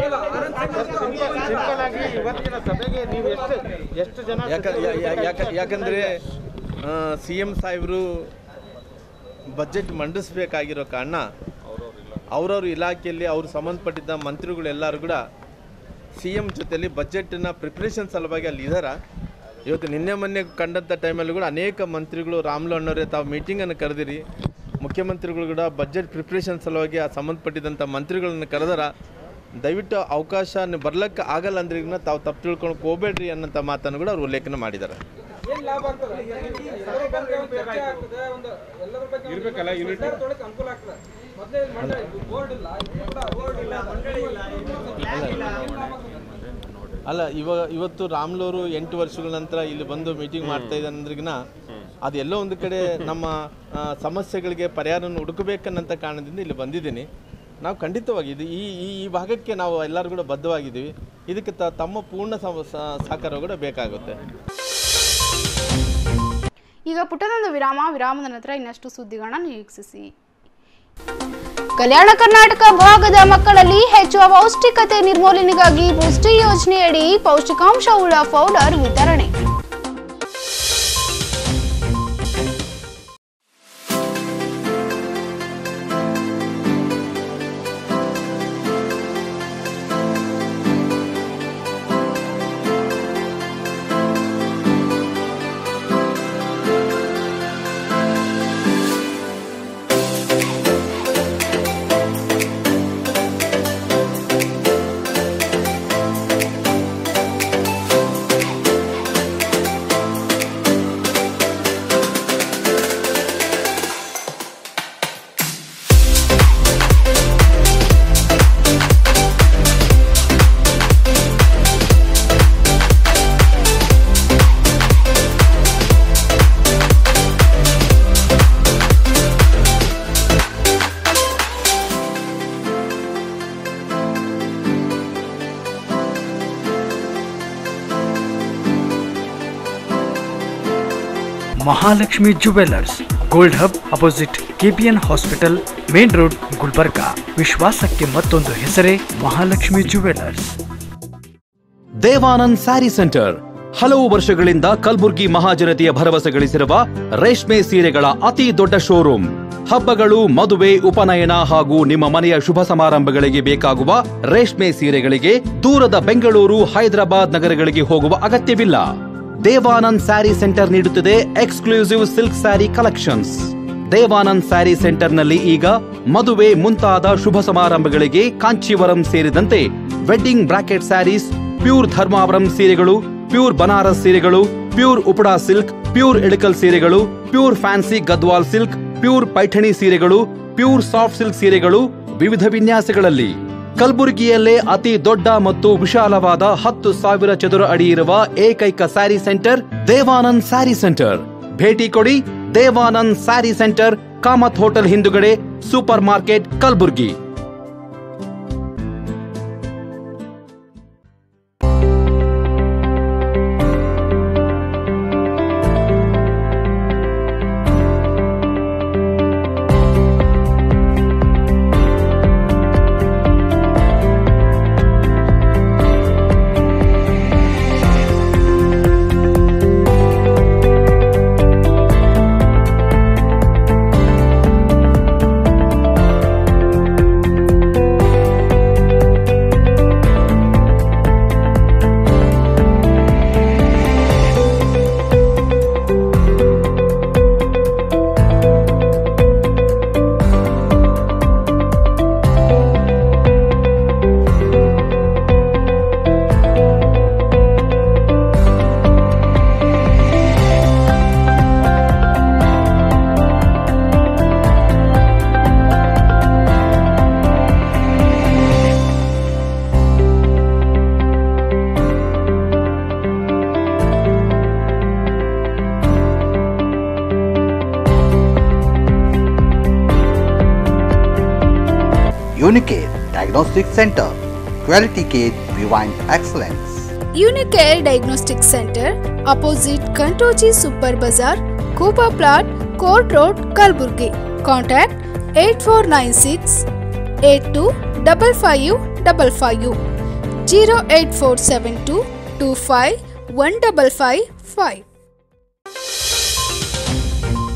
ಯಾಕ ಯಾ- ಯಾ- ಯಾಕ- ಯಾಕಂದ್ರೆ ಸಿ ಎಂ ಸಾಹೇಬರು ಬಜೆಟ್ ಮಂಡಿಸ್ಬೇಕಾಗಿರೋ ಕಾರಣ ಅವ್ರವ್ರ ಇಲಾಖೆಯಲ್ಲಿ ಅವ್ರು ಸಂಬಂಧಪಟ್ಟಿದ್ದ ಮಂತ್ರಿಗಳೆಲ್ಲರೂ ಕೂಡ ಸಿ ಎಮ್ ಜೊತೆಲಿ ಬಜೆಟ್ನ ಪ್ರಿಪ್ರೇಷನ್ ಸಲುವಾಗಿ ಅಲ್ಲಿ ಇದ್ದಾರ ಇವತ್ತು ನಿನ್ನೆ ಮೊನ್ನೆ ಕಂಡಂಥ ಟೈಮಲ್ಲಿ ಕೂಡ ಅನೇಕ ಮಂತ್ರಿಗಳು ರಾಮ್ಲು ಅಣ್ಣವರೇ ತಾವು ಮೀಟಿಂಗನ್ನು ಕರೆದಿರಿ ಮುಖ್ಯಮಂತ್ರಿಗಳು ಕೂಡ ಬಜೆಟ್ ಪ್ರಿಪ್ರೇಷನ್ ಸಲುವಾಗಿ ಆ ಸಂಬಂಧಪಟ್ಟಿದ್ದಂಥ ಮಂತ್ರಿಗಳನ್ನ ಕರೆದರ ದಯವಿಟ್ಟು ಅವಕಾಶ ಬರ್ಲಿಕ್ಕೆ ಆಗಲ್ಲ ಅಂದ್ರೆ ಈಗ ತಾವು ತಪ್ಪು ತಿಳ್ಕೊಳಕ್ಕೆ ಹೋಗ್ಬೇಡ್ರಿ ಅನ್ನೋಂಥ ಮಾತನ್ನು ಕೂಡ ಅವ್ರು ಉಲ್ಲೇಖನ ಮಾಡಿದ್ದಾರೆ ಅಲ್ಲ ಇವಾಗ ಇವತ್ತು ರಾಮ್ಲೂರು ಎಂಟು ವರ್ಷಗಳ ನಂತರ ಇಲ್ಲಿ ಬಂದು ಮೀಟಿಂಗ್ ಮಾಡ್ತಾ ಇದ್ದಾನೆ ಅಂದ್ರಿಗಿನ ಅದೆಲ್ಲೋ ಒಂದು ಕಡೆ ನಮ್ಮ ಆ, ಸಮಸ್ಯೆಗಳಿಗೆ ಪರಿಹಾರವನ್ನು ಹುಡುಕಬೇಕನ್ನಂಥ ಕಾರಣದಿಂದ ಇಲ್ಲಿ ಬಂದಿದ್ದೀನಿ ನಾವು ಖಂಡಿತವಾಗಿ ಇದು ಈ ಈ ಈ ಭಾಗಕ್ಕೆ ನಾವು ಎಲ್ಲರೂ ಕೂಡ ಬದ್ಧವಾಗಿದ್ದೀವಿ ಇದಕ್ಕೆ ತ- ತಮ್ಮ ಪೂರ್ಣ ಸಮ- ಸ- ಸಹಕಾರ ಕೂಡ ಬೇಕಾಗುತ್ತೆ ಈಗ ಪುಟ್ಟದೊಂದು ವಿರಾಮ ವಿರಾಮದ ನಂತರ ಇನ್ನಷ್ಟು ಸುದ್ದಿಗಳನ್ನ ನಿರೀಕ್ಷಿಸಿ ಕಲ್ಯಾಣ ಕರ್ನಾಟಕ ಭಾಗದ ಮಕ್ಕಳಲ್ಲಿ ಹೆಚ್ಚುವ ಪೌಷ್ಟಿಕತೆ ನಿರ್ಮೂಲನೆಗಾಗಿ ಪುಷ್ಟಿ ಯೋಜನೆಯಡಿ ಪೌಷ್ಟಿಕಾಂಶವುಳ್ಳ ಪೌಡರ್ ವಿತರಣೆ Mahalakshmi jewellers gold hub opposite KPN hospital main road Gulbarga ವಿಶ್ವಾಸಕ್ಕೆ ಮತ್ತೊಂದು ಹೆಸರೇ ಮಹಾಲಕ್ಷ್ಮಿ ಜುವೆಲ್ಲರ್ಸ್ ದೇವಾನಂದ್ ಸ್ಯಾರಿ ಸೆಂಟರ್ ಹಲವು ವರ್ಷಗಳಿಂದ ಕಲ್ಬುರ್ಗಿ ಮಹಾಜನತೆಯ ಭರವಸೆ ಗಳಿಸಿರುವ ರೇಷ್ಮೆ ಸೀರೆಗಳ ಅತಿ ದೊಡ್ಡ ಶೋರೂಮ್ ಹಬ್ಬಗಳು ಮದುವೆ ಉಪನಯನ ಹಾಗೂ ನಿಮ್ಮ ಮನೆಯ ಶುಭ ಸಮಾರಂಭಗಳಿಗೆ ಬೇಕಾಗುವ ರೇಷ್ಮೆ ಸೀರೆಗಳಿಗೆ ದೂರದ ಬೆಂಗಳೂರು ಹೈದರಾಬಾದ್ ನಗರಗಳಿಗೆ ಹೋಗುವ ಅಗತ್ಯವಿಲ್ಲ ದೇವಾನಂದ್ ಸ್ಯಾರಿ ಸೆಂಟರ್ ನೀಡುತ್ತಿದೆ exclusive silk sari collections Devanand sari ಸೆಂಟರ್ನಲ್ಲಿ ಈಗ ಮದುವೆ ಮುಂತಾದ ಶುಭ ಸಮಾರಂಭಗಳಿಗೆ ಕಾಂಚೀವರಂ ಸೇರಿದಂತೆ wedding bracket saris pure Dharmavaram ಸೀರೆಗಳು ಪ್ಯೂರ್ ಬನಾರಸ್ ಸೀರೆಗಳು pure Uppada silk pure Ilkal ಸೀರೆಗಳು pure fancy Gadwal silk pure Paithani ಸೀರೆಗಳು ಪ್ಯೂರ್ ಸಾಫ್ಟ್ ಸಿಲ್ಕ್ ಸೀರೆಗಳು ವಿವಿಧ ವಿನ್ಯಾಸಗಳಲ್ಲಿ ಕಲಬುರಗಿಯಲ್ಲೇ ಅತಿ ದೊಡ್ಡ ಮತ್ತು ವಿಶಾಲವಾದ ಹತ್ತು ಸಾವಿರ ಚದುರ ಅಡಿ ಇರುವ ಏಕೈಕ ಸ್ಯಾರಿ ಸೆಂಟರ್ ದೇವಾನಂದ್ ಸ್ಯಾರಿ ಸೆಂಟರ್ ಭೇಟಿ ಕೊಡಿ ದೇವಾನಂದ್ ಸ್ಯಾರಿ ಸೆಂಟರ್ ಕಾಮತ್ ಹೋಟೆಲ್ ಹಿಂದುಗಡೆ super market Kalaburagi Unicare Diagnostic Center. Quality care behind excellence. Unicare diagnostic centre opposite ಕಂಟೋಜಿ super bazaar ಕೂಪಾ plot court road Kalaburagi contact eight four nine six eight two double five double five zero eight four seven two two five one double five five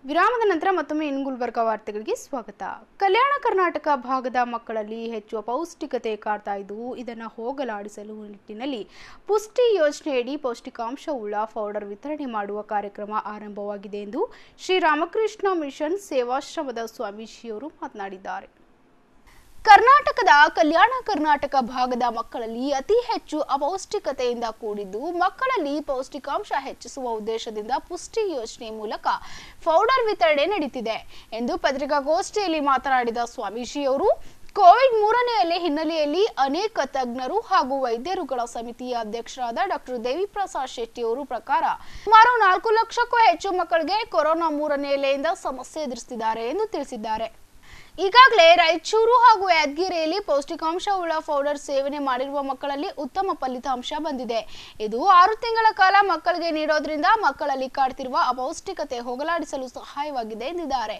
ವಿರಾಮದ ನಂತರ ಮತ್ತೊಮ್ಮೆ ಇನ್ ಗುಲ್ಬರ್ಗ ವಾರ್ತೆಗಳಿಗೆ ಸ್ವಾಗತ ಕಲ್ಯಾಣ ಕರ್ನಾಟಕ ಭಾಗದ ಮಕ್ಕಳಲ್ಲಿ ಹೆಚ್ಚು ಅಪೌಷ್ಟಿಕತೆ ಕಾಡ್ತಾ ಇದ್ದು ಇದನ್ನು ಹೋಗಲಾಡಿಸಲು ನಿಟ್ಟಿನಲ್ಲಿ ಪುಷ್ಟಿ ಯೋಜನೆಯಡಿ ಪೌಷ್ಟಿಕಾಂಶವುಳ್ಳ ಪೌಡರ್ ವಿತರಣೆ ಮಾಡುವ ಕಾರ್ಯಕ್ರಮ ಆರಂಭವಾಗಿದೆ ಎಂದು ಶ್ರೀರಾಮಕೃಷ್ಣ ಮಿಷನ್ ಸೇವಾಶ್ರಮದ ಸ್ವಾಮೀಜಿಯವರು ಮಾತನಾಡಿದ್ದಾರೆ ಕರ್ನಾಟಕದ ಕಲ್ಯಾಣ ಕರ್ನಾಟಕ ಭಾಗದ ಮಕ್ಕಳಲ್ಲಿ ಅತಿ ಹೆಚ್ಚು ಅಪೌಷ್ಟಿಕತೆಯಿಂದ ಕೂಡಿದ್ದು ಮಕ್ಕಳಲ್ಲಿ ಪೌಷ್ಟಿಕಾಂಶ ಹೆಚ್ಚಿಸುವ ಉದ್ದೇಶದಿಂದ ಪುಷ್ಟಿ ಯೋಜನೆ ಮೂಲಕ ಪೌಡರ್ ವಿತರಣೆ ನಡೀತಿದೆ ಎಂದು ಪತ್ರಿಕಾಗೋಷ್ಠಿಯಲ್ಲಿ ಮಾತನಾಡಿದ ಸ್ವಾಮೀಜಿಯವರು ಕೋವಿಡ್ ಮೂರನೇ ಅಲೆ ಹಿನ್ನೆಲೆಯಲ್ಲಿ ಅನೇಕ ತಜ್ಞರು ಹಾಗೂ ವೈದ್ಯರುಗಳ ಸಮಿತಿಯ ಅಧ್ಯಕ್ಷರಾದ ಡಾಕ್ಟರ್ ದೇವಿ ಪ್ರಸಾದ್ ಶೆಟ್ಟಿ ಅವರು ಪ್ರಕಾರ ಸುಮಾರು ನಾಲ್ಕು ಲಕ್ಷಕ್ಕೂ ಹೆಚ್ಚು ಮಕ್ಕಳಿಗೆ ಕೊರೋನಾ ಮೂರನೇ ಅಲೆಯಿಂದ ಸಮಸ್ಯೆ ಎದುರಿಸುತ್ತಿದ್ದಾರೆ ಎಂದು ತಿಳಿಸಿದ್ದಾರೆ ಈಗಾಗಲೇ ರಾಯಚೂರು ಹಾಗೂ ಯಾದಗಿರಿಯಲ್ಲಿ ಪೌಷ್ಟಿಕಾಂಶವುಳ್ಳ ಪೌಡರ್ ಸೇವನೆ ಮಾಡಿರುವ ಮಕ್ಕಳಲ್ಲಿ ಉತ್ತಮ ಫಲಿತಾಂಶ ಬಂದಿದೆ ಇದು ಆರು ತಿಂಗಳ ಕಾಲ ಮಕ್ಕಳಿಗೆ ನೀಡೋದ್ರಿಂದ ಮಕ್ಕಳಲ್ಲಿ ಕಾಡ್ತಿರುವ ಅಪೌಷ್ಟಿಕತೆ ಹೋಗಲಾಡಿಸಲು ಸಹಾಯವಾಗಿದೆ ಎಂದಿದ್ದಾರೆ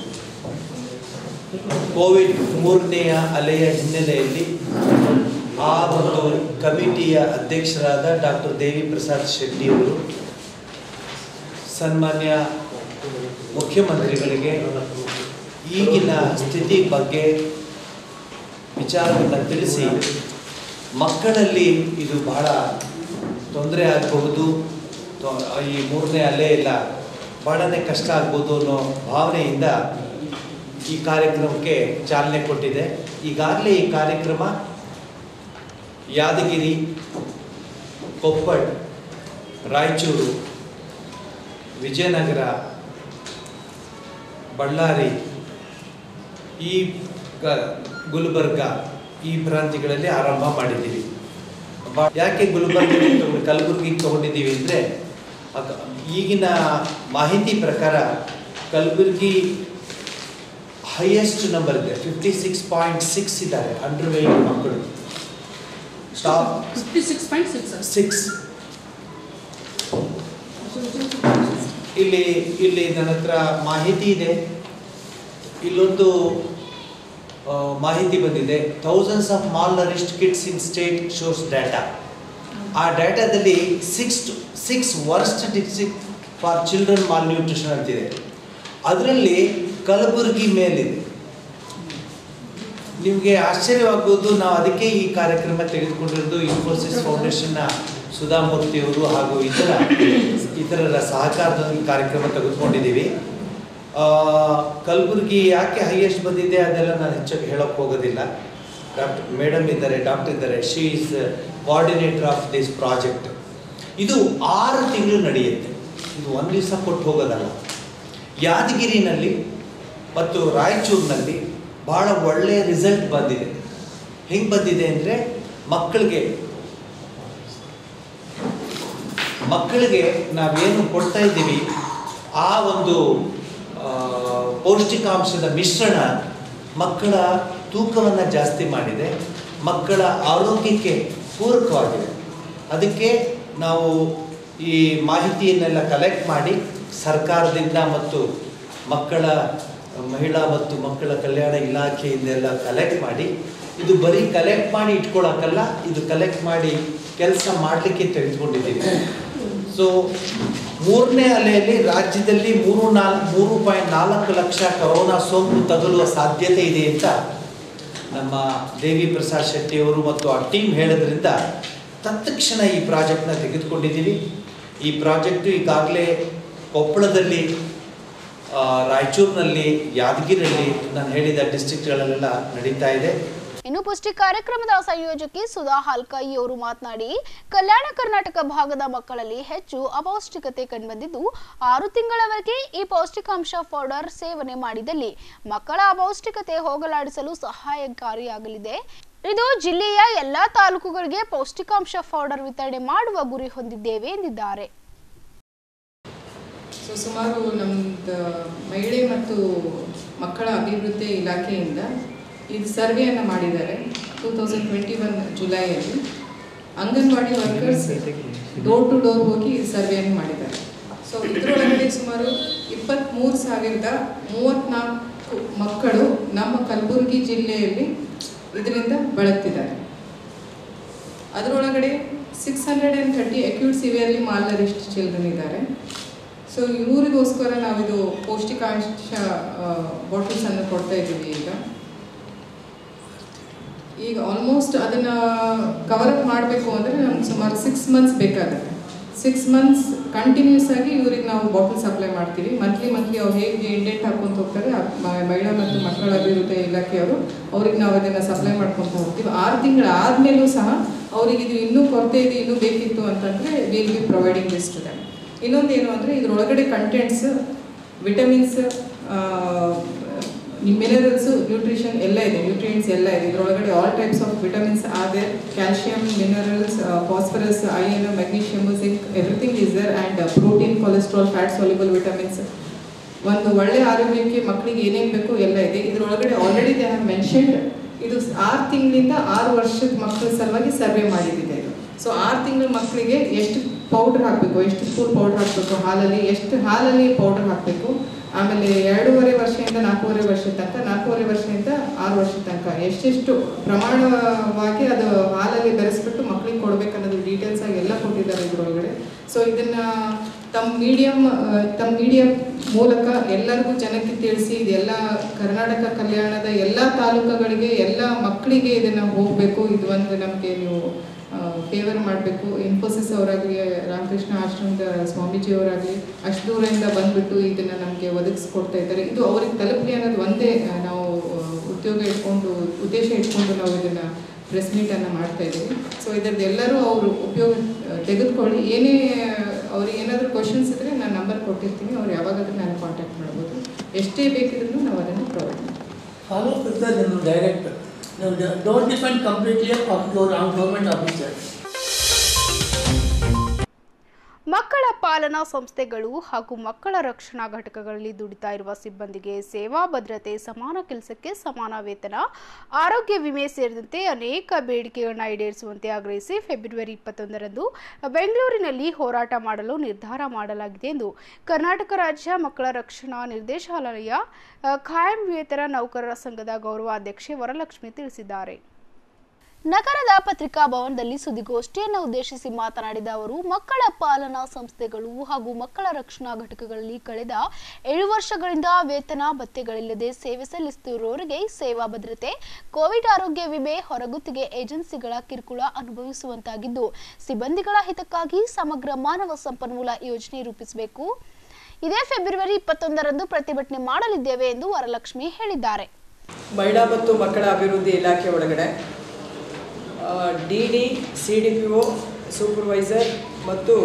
ಕೋವಿಡ್ ಮೂರನೆಯ ಅಲೆಯ ಹಿನ್ನೆಲೆಯಲ್ಲಿ ಆ ಒಂದು ಕಮಿಟಿಯ ಅಧ್ಯಕ್ಷರಾದ ಡಾಕ್ಟರ್ ದೇವಿ ಪ್ರಸಾದ್ ಶೆಟ್ಟಿಯವರು ಸನ್ಮಾನ್ಯ ಮುಖ್ಯಮಂತ್ರಿಗಳಿಗೆ ಈಗಿನ ಸ್ಥಿತಿ ಬಗ್ಗೆ ವಿಚಾರವನ್ನು ತಿಳಿಸಿ ಮಕ್ಕಳಲ್ಲಿ ಇದು ಬಹಳ ತೊಂದರೆ ಆಗಬಹುದು ತೊ- ಈ ಮೂರನೇ ಅಲೆ ಎಲ್ಲ ಬಹಳನೇ ಕಷ್ಟ ಆಗ್ಬೋದು ಅನ್ನೋ ಭಾವನೆಯಿಂದ ಈ ಕಾರ್ಯಕ್ರಮಕ್ಕೆ ಚಾಲನೆ ಕೊಟ್ಟಿದೆ ಈಗಾಗಲೇ ಈ ಕಾರ್ಯಕ್ರಮ ಯಾದಗಿರಿ ಕೊಪ್ಪಳ ರಾಯಚೂರು ವಿಜಯನಗರ ಬಳ್ಳಾರಿ ಈ ಗ- ಗುಲ್ಬರ್ಗ ಈ ಪ್ರಾಂತ್ಯಗಳಲ್ಲಿ ಆರಂಭ ಮಾಡಿದ್ದೀವಿ ಬ- ಯಾಕೆ ಗುಲ್ಬರ್ಗ ಕಲಬುರಗಿಗೆ ತಗೊಂಡಿದ್ದೀವಿ ಅಂದರೆ ಈಗಿನ ಮಾಹಿತಿ ಪ್ರಕಾರ ಕಲಬುರಗಿ ಹೈಯೆಸ್ಟ್ ನಂಬರ್ ಇದೆ ಫಿಫ್ಟಿ ಸಿಕ್ಸ್ ಪಾಯಿಂಟ್ ಸಿಕ್ಸ್ ಇದ್ದಾರೆ ಅಂಡರ್ ವೇಟ್ ಮಕ್ಕಳು ಟಾಪ್ ಸಿಕ್ಸ್ ಇಲ್ಲಿ ಇಲ್ಲಿ ನನ್ನ ಹತ್ರ ಮಾಹಿತಿ ಇದೆ ಇಲ್ಲೊಂದು ಆ, ಮಾಹಿತಿ ಬಂದಿದೆ thousands of malnourished kids in state shows data ಆ ಡಾಟಾದಲ್ಲಿ six six worst district for children malnutrition ಅಂತಿದೆ ಅದರಲ್ಲಿ ಕಲಬುರಗಿ ಮೇಲಿದೆ ನಿಮಗೆ ಆಶ್ಚರ್ಯವಾಗ್ಬೋದು ನಾವು ಅದಕ್ಕೆ ಈ ಕಾರ್ಯಕ್ರಮ ತೆಗೆದುಕೊಂಡಿರೋದು ಇನ್ಫೋಸಿಸ್ ಫೌಂಡೇಶನ್ನ ಸುಧಾಮೂರ್ತಿಯವರು ಹಾಗೂ ಇತರ ಇತರರ ಸಹಕಾರದೊಂದಿಗೆ ಈ ಕಾರ್ಯಕ್ರಮ ತೆಗೆದುಕೊಂಡಿದ್ದೀವಿ ಆ, ಕಲಬುರಗಿ ಯಾಕೆ ಹೈಯೆಸ್ಟ್ ಬಂದಿದೆ ಅದೆಲ್ಲ ನಾನು ಹೆಚ್ಚಾಗಿ ಹೇಳೋಕ್ಕೆ ಹೋಗೋದಿಲ್ಲ ಡಾಕ್ಟರ್ ಮೇಡಮ್ ಇದ್ದಾರೆ ಡಾಕ್ಟರ್ ಇದ್ದಾರೆ she is coordinator of this project ಇದು ಆರು ತಿಂಗಳು ನಡೆಯುತ್ತೆ ಇದು ಒಂದು ದಿವಸ ಕೊಟ್ಟು ಹೋಗೋದಲ್ಲ ಯಾದಗಿರಿನಲ್ಲಿ ಮತ್ತು ರಾಯಚೂರಿನಲ್ಲಿ ಭಾಳ ಒಳ್ಳೆಯ ರಿಸಲ್ಟ್ ಬಂದಿದೆ ಹೆಂಗೆ ಬಂದಿದೆ ಅಂದರೆ ಮಕ್ಕಳಿಗೆ ಮಕ್ಕಳಿಗೆ ನಾವೇನು ಕೊಡ್ತಾ ಇದ್ದೀವಿ ಆ ಒಂದು ಆ, ಪೌಷ್ಟಿಕಾಂಶದ ಮಿಶ್ರಣ ಮಕ್ಕಳ ತೂಕವನ್ನು ಜಾಸ್ತಿ ಮಾಡಿದೆ ಮಕ್ಕಳ ಆರೋಗ್ಯಕ್ಕೆ ಪೂರಕವಾಗಿದೆ ಅದಕ್ಕೆ ನಾವು ಈ ಮಾಹಿತಿಯನ್ನೆಲ್ಲ ಕಲೆಕ್ಟ್ ಮಾಡಿ ಸರ್ಕಾರದಿಂದ ಮತ್ತು ಮಕ್ಕಳ ಮಹಿಳಾ ಮತ್ತು ಮಕ್ಕಳ ಕಲ್ಯಾಣ ಇಲಾಖೆಯಿಂದೆಲ್ಲ ಕಲೆಕ್ಟ್ ಮಾಡಿ ಇದು ಬರೀ ಕಲೆಕ್ಟ್ ಮಾಡಿ ಇಟ್ಕೊಳ್ಳೋಕ್ಕಲ್ಲ ಇದು ಕಲೆಕ್ಟ್ ಮಾಡಿ ಕೆಲಸ ಮಾಡಲಿಕ್ಕೆ ತೆಗೆದುಕೊಂಡಿದ್ದೀವಿ ಸೊ ಮೂರನೇ ಅಲೆಯಲ್ಲಿ ರಾಜ್ಯದಲ್ಲಿ ಮೂರು ನಾಲ್ಕು ಮೂರು ಪಾಯಿಂಟ್ ನಾಲ್ಕು ಲಕ್ಷ ಕೊರೋನಾ ಸೋಂಕು ತಗುಲುವ ಸಾಧ್ಯತೆ ಇದೆ ಅಂತ ನಮ್ಮ ದೇವಿ ಪ್ರಸಾದ್ ಶೆಟ್ಟಿ ಅವರು ಮತ್ತು ಆ ಟೀಮ್ ಹೇಳೋದ್ರಿಂದ ತತ್ಕ್ಷಣ ಈ ಪ್ರಾಜೆಕ್ಟ್ನ ತೆಗೆದುಕೊಂಡಿದ್ದೀವಿ ಈ ಪ್ರಾಜೆಕ್ಟು ಈಗಾಗಲೇ ಕೊಪ್ಪಳದಲ್ಲಿ ಆ, ರಾಯಚೂರಿನಲ್ಲಿ ಯಾದಗಿರಿಯಲ್ಲಿ ನಾನು ಹೇಳಿದ ಡಿಸ್ಟ್ರಿಕ್ಟ್ಗಳಲ್ಲೆಲ್ಲ ನಡೀತಾ ಇದೆ ಇನ್ನು ಪುಷ್ಟಿ ಕಾರ್ಯಕ್ರಮದ ಸಂಯೋಜಕಿ ಸುಧಾ ಹಾಲ್ಕಾಯಿ ಅವರು ಮಾತನಾಡಿ ಕಲ್ಯಾಣ ಕರ್ನಾಟಕ ಭಾಗದ ಮಕ್ಕಳಲ್ಲಿ ಹೆಚ್ಚು ಅಪೌಷ್ಟಿಕತೆ ಕಂಡುಬಂದಿದ್ದು ಆರು ತಿಂಗಳವರೆಗೆ ಈ ಪೌಷ್ಟಿಕಾಂಶ ಪೌಡರ್ ಸೇವನೆ ಮಾಡಿದಲ್ಲಿ ಮಕ್ಕಳ ಅಪೌಷ್ಟಿಕತೆ ಹೋಗಲಾಡಿಸಲು ಸಹಾಯಕಾರಿಯಾಗಲಿದೆ ಇದು ಜಿಲ್ಲೆಯ ಎಲ್ಲಾ ತಾಲೂಕುಗಳಿಗೆ ಪೌಷ್ಟಿಕಾಂಶ ಪೌಡರ್ ವಿತರಣೆ ಮಾಡುವ ಗುರಿ ಹೊಂದಿದ್ದೇವೆ ಎಂದಿದ್ದಾರೆ ಸೊ ಸುಮಾರು ನಮ್ಮದು ಮಹಿಳೆ ಮತ್ತು ಮಕ್ಕಳ ಅಭಿವೃದ್ಧಿ ಇಲಾಖೆಯಿಂದ ಇದು ಸರ್ವೆಯನ್ನು ಮಾಡಿದ್ದಾರೆ ಟೂ ತೌಸಂಡ್ ಟ್ವೆಂಟಿ ಒನ್ ಜುಲೈಯಲ್ಲಿ anganwadi workers door to door ಹೋಗಿ ಈ ಸರ್ವೆಯನ್ನು ಮಾಡಿದ್ದಾರೆ ಸೊ ಇದರೊಳಗಡೆ ಸುಮಾರು ಇಪ್ಪತ್ತ್ಮೂರು ಸಾವಿರದ ಮೂವತ್ತ್ನಾಲ್ಕು ಮಕ್ಕಳು ನಮ್ಮ ಕಲಬುರಗಿ ಜಿಲ್ಲೆಯಲ್ಲಿ ಇದರಿಂದ ಬಳಲ್ತಿದ್ದಾರೆ ಅದರೊಳಗಡೆ six hundred and thirty acute severely malnourished children ಇದ್ದಾರೆ ಸೊ ಇವರಿಗೋಸ್ಕರ ನಾವಿದು ಪೌಷ್ಟಿಕಾಂಶ ಬಾಟಲ್ಸನ್ನು ಕೊಡ್ತಾ ಇದ್ದೀವಿ ಈಗ ಈಗ ಆಲ್ಮೋಸ್ಟ್ ಅದನ್ನು ಕವರ್ ಅಪ್ ಮಾಡಬೇಕು ಅಂದರೆ ನಮ್ಗೆ ಸುಮಾರು ಸಿಕ್ಸ್ ಮಂತ್ಸ್ ಬೇಕಾಗುತ್ತೆ ಸಿಕ್ಸ್ ಮಂತ್ಸ್ ಕಂಟಿನ್ಯೂಸ್ ಆಗಿ ಇವ್ರಿಗೆ ನಾವು ಬಾಟಲ್ ಸಪ್ಲೈ ಮಾಡ್ತೀವಿ ಮಂತ್ಲಿ ಮಂತ್ಲಿ ಅವ್ರು ಹೇಗೆ ಇಂಡೆಂಟ್ ಹಾಕ್ಕೊಂತ ಹೋಗ್ತಾರೆ ಆ ಮ- ಮಹಿಳಾ ಮತ್ತು ಮಕ್ಕಳ ಅಭಿವೃದ್ಧಿ ಇಲಾಖೆಯವರು ಅವ್ರಿಗೆ ನಾವು ಅದನ್ನು ಸಪ್ಲೈ ಮಾಡ್ಕೊತ ಹೋಗ್ತೀವಿ ಆರು ತಿಂಗಳು ಆದಮೇಲೂ ಸಹ ಅವ್ರಿಗೆ ಇದು ಇನ್ನೂ ಕೊರತೆ ಇದೆ ಇನ್ನೂ ಬೇಕಿತ್ತು ಅಂತಂದರೆ will be providing this to them ಇನ್ನೊಂದು ಏನು ಅಂದರೆ ಇದ್ರೊಳಗಡೆ ಕಂಟೆಂಟ್ಸ್ ವಿಟಮಿನ್ಸ್ ಮಿನರಲ್ಸು ನ್ಯೂಟ್ರಿಷನ್ ಎಲ್ಲ ಇದೆ ನ್ಯೂಟ್ರಿಯೆಂಟ್ಸ್ ಎಲ್ಲ ಇದೆ ಇದರೊಳಗಡೆ ಆಲ್ ಟೈಪ್ಸ್ ಆಫ್ ವಿಟಮಿನ್ಸ್ ಆದೆ calcium minerals phosphorus iron magnesium zinc everything is there and protein cholesterol fat soluble vitamins ಒಂದು ಒಳ್ಳೆ ಆರೋಗ್ಯಕ್ಕೆ ಮಕ್ಕಳಿಗೆ ಏನೇನು ಬೇಕು ಎಲ್ಲ ಇದೆ ಇದರೊಳಗಡೆ ಆಲ್ರೆಡಿ ದೇ ಹ್ಯಾವ್ ಮೆನ್ಷನ್ಡ್ ಇದು ಆರು ತಿಂಗಳಿಂದ ಆರು ವರ್ಷದ ಮಕ್ಕಳ ಸಲುವಾಗಿ ಸರ್ವೆ ಮಾಡಿದ್ದಿದೆ ಇದು ಸೊ ಆರು ತಿಂಗಳ ಮಕ್ಕಳಿಗೆ ಎಷ್ಟು ಪೌಡ್ರ್ ಹಾಕಬೇಕು ಎಷ್ಟು ಸ್ಪೂನ್ ಪೌಡ್ರ್ ಹಾಕಬೇಕು ಹಾಲಲ್ಲಿ ಎಷ್ಟು ಹಾಲಲ್ಲಿ ಪೌಡ್ರ್ ಹಾಕಬೇಕು ಆಮೇಲೆ ಎರಡೂವರೆ ವರ್ಷದಿಂದ ನಾಲ್ಕೂವರೆ ವರ್ಷದ ತನಕ ನಾಲ್ಕೂವರೆ ವರ್ಷದಿಂದ ಆರು ವರ್ಷದ ತನಕ ಎಷ್ಟೆಷ್ಟು ಪ್ರಮಾಣವಾಗಿ ಅದು ಹಾಲಲ್ಲಿ ಬೆರೆಸ್ಬಿಟ್ಟು ಮಕ್ಕಳಿಗೆ ಕೊಡ್ಬೇಕನ್ನೋದು ಡೀಟೇಲ್ಸ್ ಆಗಿ ಎಲ್ಲ ಕೊಟ್ಟಿದ್ದಾರೆ ಇದರೊಳಗಡೆ ಸೊ ಇದನ್ನ ತಮ್ಮ ಮೀಡಿಯಂ ತಮ್ಮ ಮೀಡಿಯಂ ಮೂಲಕ ಎಲ್ಲರಿಗೂ ಜನಕ್ಕೆ ತಿಳಿಸಿ ಇದೆಲ್ಲ ಕರ್ನಾಟಕ ಕಲ್ಯಾಣದ ಎಲ್ಲ ತಾಲೂಕುಗಳಿಗೆ ಎಲ್ಲ ಮಕ್ಕಳಿಗೆ ಇದನ್ನ ಹೋಗಬೇಕು ಇದು ಒಂದು ನಮಗೆ ನೀವು ಫೇವರ್ ಮಾಡಬೇಕು ಇನ್ಫೋಸಿಸ್ ಅವರಾಗಲಿ ರಾಮಕೃಷ್ಣ ಆಶ್ರಮದ ಸ್ವಾಮೀಜಿ ಅವರಾಗಲಿ ಅಷ್ಟು ದೂರದಿಂದ ಬಂದ್ಬಿಟ್ಟು ಇದನ್ನ ನಮಗೆ ಒದಗಿಸ್ಕೊಡ್ತಾ ಇದ್ದಾರೆ ಇದು ಅವ್ರಿಗೆ ತಲುಪಲಿ ಅನ್ನೋದು ಒಂದೇ ಆ, ನಾವು ಆ, ಉದ್ಯೋಗ ಇಟ್ಕೊಂಡು ಉದ್ದೇಶ ಇಟ್ಕೊಂಡು ನಾವು ಇದನ್ನ ಪ್ರೆಸ್ ಮೀಟನ್ನು ಮಾಡ್ತಾ ಇದ್ದೀವಿ ಸೊ ಇದರದ್ದು ಎಲ್ಲರೂ ಅವರು ಉಪಯೋಗ ಆ, ತೆಗೆದುಕೊಳ್ಳಿ ಏನೇ ಅವ್ರಿಗೆ ಏನಾದರೂ ಕ್ವಶನ್ಸ್ ಇದ್ದರೆ ನಾನು ನಂಬರ್ ಕೊಟ್ಟಿರ್ತೀನಿ ಅವ್ರು ಯಾವಾಗಾದ್ರೂ ನಾನು ಕಾಂಟ್ಯಾಕ್ಟ್ ಮಾಡ್ಬೋದು ಎಷ್ಟೇ ಬೇಕಿದ್ರೂ ನಾವು ಅದನ್ನು ಪ್ರೊವೈಡ್ ಮಾಡ್ತೀವಿ follow with the you know, director. No, the- don't depend completely on your on government officers. ಮಕ್ಕಳ ಪಾಲನಾ ಸಂಸ್ಥೆಗಳು ಹಾಗೂ ಮಕ್ಕಳ ರಕ್ಷಣಾ ಘಟಕಗಳಲ್ಲಿ ದುಡಿತಾ ಇರುವ ಸಿಬ್ಬಂದಿಗೆ ಸೇವಾ ಭದ್ರತೆ ಸಮಾನ ಕೆಲಸಕ್ಕೆ ಸಮಾನ ವೇತನ ಆರೋಗ್ಯ ವಿಮೆ ಸೇರಿದಂತೆ ಅನೇಕ ಬೇಡಿಕೆಗಳನ್ನ ಈಡೇರಿಸುವಂತೆ ಆಗ್ರಹಿಸಿ ಫೆಬ್ರವರಿ ಇಪ್ಪತ್ತೊಂದರಂದು ಬೆಂಗಳೂರಿನಲ್ಲಿ ಹೋರಾಟ ಮಾಡಲು ನಿರ್ಧಾರ ಮಾಡಲಾಗಿದೆ ಎಂದು ಕರ್ನಾಟಕ ರಾಜ್ಯ ಮಕ್ಕಳ ರಕ್ಷಣಾ ನಿರ್ದೇಶಾಲಯ ಅ, ಖಾಯಂ ವೇತನ ನೌಕರರ ಸಂಘದ ಗೌರವಾಧ್ಯಕ್ಷೆ ವರಲಕ್ಷ್ಮಿ ತಿಳಿಸಿದ್ದಾರೆ ನಗರದ ಪತ್ರಿಕಾ ಭವನದಲ್ಲಿ ಸುದ್ದಿಗೋಷ್ಠಿಯನ್ನು ಉದ್ದೇಶಿಸಿ ಮಾತನಾಡಿದ ಅವರು ಮಕ್ಕಳ ಪಾಲನಾ ಸಂಸ್ಥೆಗಳು ಹಾಗೂ ಮಕ್ಕಳ ರಕ್ಷಣಾ ಘಟಕಗಳಲ್ಲಿ ಕಳೆದ ಏಳು ವರ್ಷಗಳಿಂದ ವೇತನ ಭತ್ಯೆಗಳಿಲ್ಲದೆ ಸೇವೆ ಸಲ್ಲಿಸುತ್ತಿರುವವರಿಗೆ ಸೇವಾ ಭದ್ರತೆ ಕೋವಿಡ್ ಆರೋಗ್ಯ ವಿಮೆ ಹೊರಗುತ್ತಿಗೆ ಏಜೆನ್ಸಿಗಳ ಕಿರುಕುಳ ಅನುಭವಿಸುವಂತಾಗಿದ್ದು ಸಿಬ್ಬಂದಿಗಳ ಹಿತಕ್ಕಾಗಿ ಸಮಗ್ರ ಮಾನವ ಸಂಪನ್ಮೂಲ ಯೋಜನೆ ರೂಪಿಸಬೇಕು ಇದೇ ಫೆಬ್ರವರಿ ಇಪ್ಪತ್ತೊಂದರಂದು ಪ್ರತಿಭಟನೆ ಮಾಡಲಿದ್ದೇವೆ ಎಂದು ವರಲಕ್ಷ್ಮಿ ಹೇಳಿದ್ದಾರೆ ಮಹಿಳಾ ಮತ್ತು ಮಕ್ಕಳ ಅಭಿವೃದ್ಧಿ ಇಲಾಖೆ ಒಳಗಡೆ D D C D P O supervisor ಮತ್ತು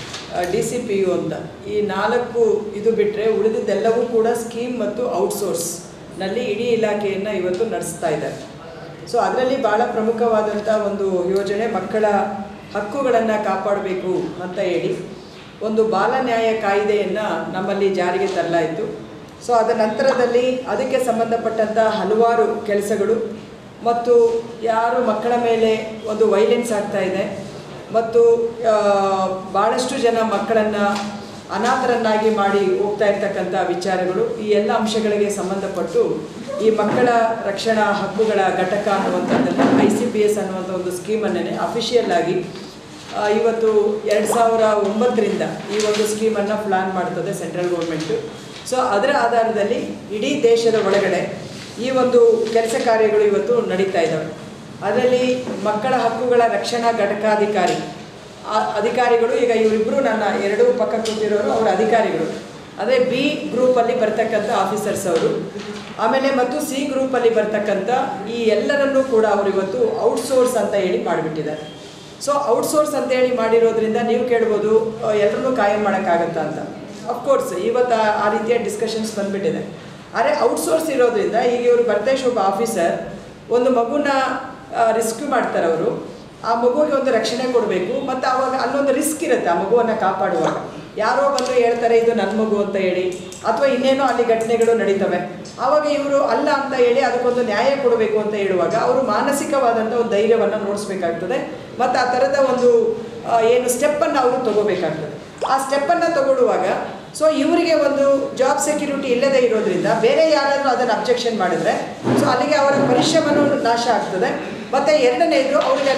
ಡಿ ಸಿ ಪಿ ಯು ಅಂತ ಈ ನಾಲ್ಕು ಇದು ಬಿಟ್ಟರೆ ಉಳಿದಿದ್ದೆಲ್ಲವೂ ಕೂಡ ಸ್ಕೀಮ್ ಮತ್ತು ಔಟ್ಸೋರ್ಸ್ನಲ್ಲಿ ಇಡೀ ಇಲಾಖೆಯನ್ನು ಇವತ್ತು ನಡೆಸ್ತಾ ಇದ್ದಾರೆ ಸೊ ಅದರಲ್ಲಿ ಭಾಳ ಪ್ರಮುಖವಾದಂಥ ಒಂದು ಯೋಜನೆ ಮಕ್ಕಳ ಹಕ್ಕುಗಳನ್ನು ಕಾಪಾಡಬೇಕು ಅಂತ ಹೇಳಿ ಒಂದು ಬಾಲ ನ್ಯಾಯ ಕಾಯ್ದೆಯನ್ನು ನಮ್ಮಲ್ಲಿ ಜಾರಿಗೆ ತರಲಾಯಿತು ಸೊ ಅದರ ನಂತರದಲ್ಲಿ ಅದಕ್ಕೆ ಸಂಬಂಧಪಟ್ಟಂಥ ಹಲವಾರು ಕೆಲಸಗಳು ಮತ್ತು ಯಾರು ಮಕ್ಕಳ ಮೇಲೆ ಒಂದು ವೈಲೆನ್ಸ್ ಆಗ್ತಾ ಇದೆ ಮತ್ತು ಆ, ಭಾಳಷ್ಟು ಜನ ಮಕ್ಕಳನ್ನು ಅನಾಥರನ್ನಾಗಿ ಮಾಡಿ ಹೋಗ್ತಾ ಇರ್ತಕ್ಕಂಥ ವಿಚಾರಗಳು ಈ ಎಲ್ಲ ಅಂಶಗಳಿಗೆ ಸಂಬಂಧಪಟ್ಟು ಈ ಮಕ್ಕಳ ರಕ್ಷಣಾ ಹಕ್ಕುಗಳ ಘಟಕ ಅನ್ನುವಂಥದ್ದನ್ನು ಐ ಸಿ ಪಿ ಎಸ್ ಅನ್ನುವಂಥ ಒಂದು ಸ್ಕೀಮನ್ನೇ ಅಫಿಷಿಯಲ್ ಆಗಿ ಆ, ಇವತ್ತು ಎರಡು ಸಾವಿರ ಒಂಬತ್ತರಿಂದ ಈ ಒಂದು ಸ್ಕೀಮನ್ನು ಪ್ಲಾನ್ ಮಾಡ್ತದೆ ಸೆಂಟ್ರಲ್ ಗೌರ್ಮೆಂಟು ಸೊ ಅದರ ಆಧಾರದಲ್ಲಿ ಇಡೀ ದೇಶದ ಒಳಗಡೆ ಈ ಒಂದು ಕೆಲಸ ಕಾರ್ಯಗಳು ಇವತ್ತು ನಡೀತಾ ಇದ್ದಾವೆ ಅದರಲ್ಲಿ ಮಕ್ಕಳ ಹಕ್ಕುಗಳ ರಕ್ಷಣಾ ಘಟಕಾಧಿಕಾರಿ ಆ ಅಧಿಕಾರಿಗಳು ಈಗ ಇವರಿಬ್ಬರು ನನ್ನ ಎರಡೂ ಪಕ್ಕ ಕೂತಿರೋರು ಅವರ ಅಧಿಕಾರಿಗಳು ಅದೇ ಬಿ ಗ್ರೂಪಲ್ಲಿ ಬರ್ತಕ್ಕಂಥ ಆಫೀಸರ್ಸ್ ಅವರು ಆಮೇಲೆ ಮತ್ತು ಸಿ ಗ್ರೂಪಲ್ಲಿ ಬರ್ತಕ್ಕಂಥ ಈ ಎಲ್ಲರನ್ನೂ ಕೂಡ ಅವರು ಇವತ್ತು ಔಟ್ಸೋರ್ಸ್ ಅಂತ ಹೇಳಿ ಮಾಡಿಬಿಟ್ಟಿದ್ದಾರೆ ಸೊ ಔಟ್ಸೋರ್ಸ್ ಅಂತ ಹೇಳಿ ಮಾಡಿರೋದ್ರಿಂದ ನೀವು ಕೇಳ್ಬೋದು ಎಲ್ಲರನ್ನೂ ಕಾಯಂ ಮಾಡೋಕ್ಕಾಗತ್ತಾ ಅಂತ ಅಫ್ಕೋರ್ಸ್ ಇವತ್ತು ಆ- ಆ ರೀತಿಯ ಡಿಸ್ಕಷನ್ಸ್ ಬಂದ್ಬಿಟ್ಟಿದೆ ಆದರೆ ಔಟ್ಸೋರ್ಸ್ ಇರೋದ್ರಿಂದ ಈಗ ಇವರು ಬರ್ತೇಶ್ ಒಬ್ಬ ಆಫೀಸರ್ ಒಂದು ಮಗುನ ರಿಸ್ಕ್ಯೂ ಮಾಡ್ತಾರೆ ಅವರು ಆ ಮಗುವಿಗೆ ಒಂದು ರಕ್ಷಣೆ ಕೊಡಬೇಕು ಮತ್ತು ಆವಾಗ ಅಲ್ಲೊಂದು ರಿಸ್ಕ್ ಇರುತ್ತೆ ಆ ಮಗುವನ್ನು ಕಾಪಾಡುವಾಗ ಯಾರೋ ಬಂದು ಹೇಳ್ತಾರೆ ಇದು ನನ್ನ ಮಗು ಅಂತ ಹೇಳಿ ಅಥವಾ ಇನ್ನೇನೋ ಅಲ್ಲಿ ಘಟನೆಗಳು ನಡೀತವೆ ಆವಾಗ ಇವರು ಅಲ್ಲ ಅಂತ ಹೇಳಿ ಅದಕ್ಕೊಂದು ನ್ಯಾಯ ಕೊಡಬೇಕು ಅಂತ ಹೇಳುವಾಗ ಅವರು ಮಾನಸಿಕವಾದಂಥ ಒಂದು ಧೈರ್ಯವನ್ನು ನೋಡಿಸ್ಬೇಕಾಗ್ತದೆ ಮತ್ತು ಆ ಥರದ ಒಂದು ಆ, ಏನು ಸ್ಟೆಪ್ಪನ್ನು ಅವರು ತಗೋಬೇಕಾಗ್ತದೆ ಆ ಸ್ಟೆಪ್ಪನ್ನು ತಗೊಳ್ಳುವಾಗ ಸೊ ಇವರಿಗೆ ಒಂದು ಜಾಬ್ ಸೆಕ್ಯೂರಿಟಿ ಇಲ್ಲದೆ ಇರೋದ್ರಿಂದ ಬೇರೆ ಯಾರಾದರೂ ಅದನ್ನು ಅಬ್ಜೆಕ್ಷನ್ ಮಾಡಿದ್ರೆ ಸೊ ಅಲ್ಲಿಗೆ ಅವರ ಪರಿಶ್ರಮನೂ ನಾಶ ಆಗ್ತದೆ ಮತ್ತು ಎರಡನೇದು ಅವ್ರಿಗೆ ಅಲ್ಲಿ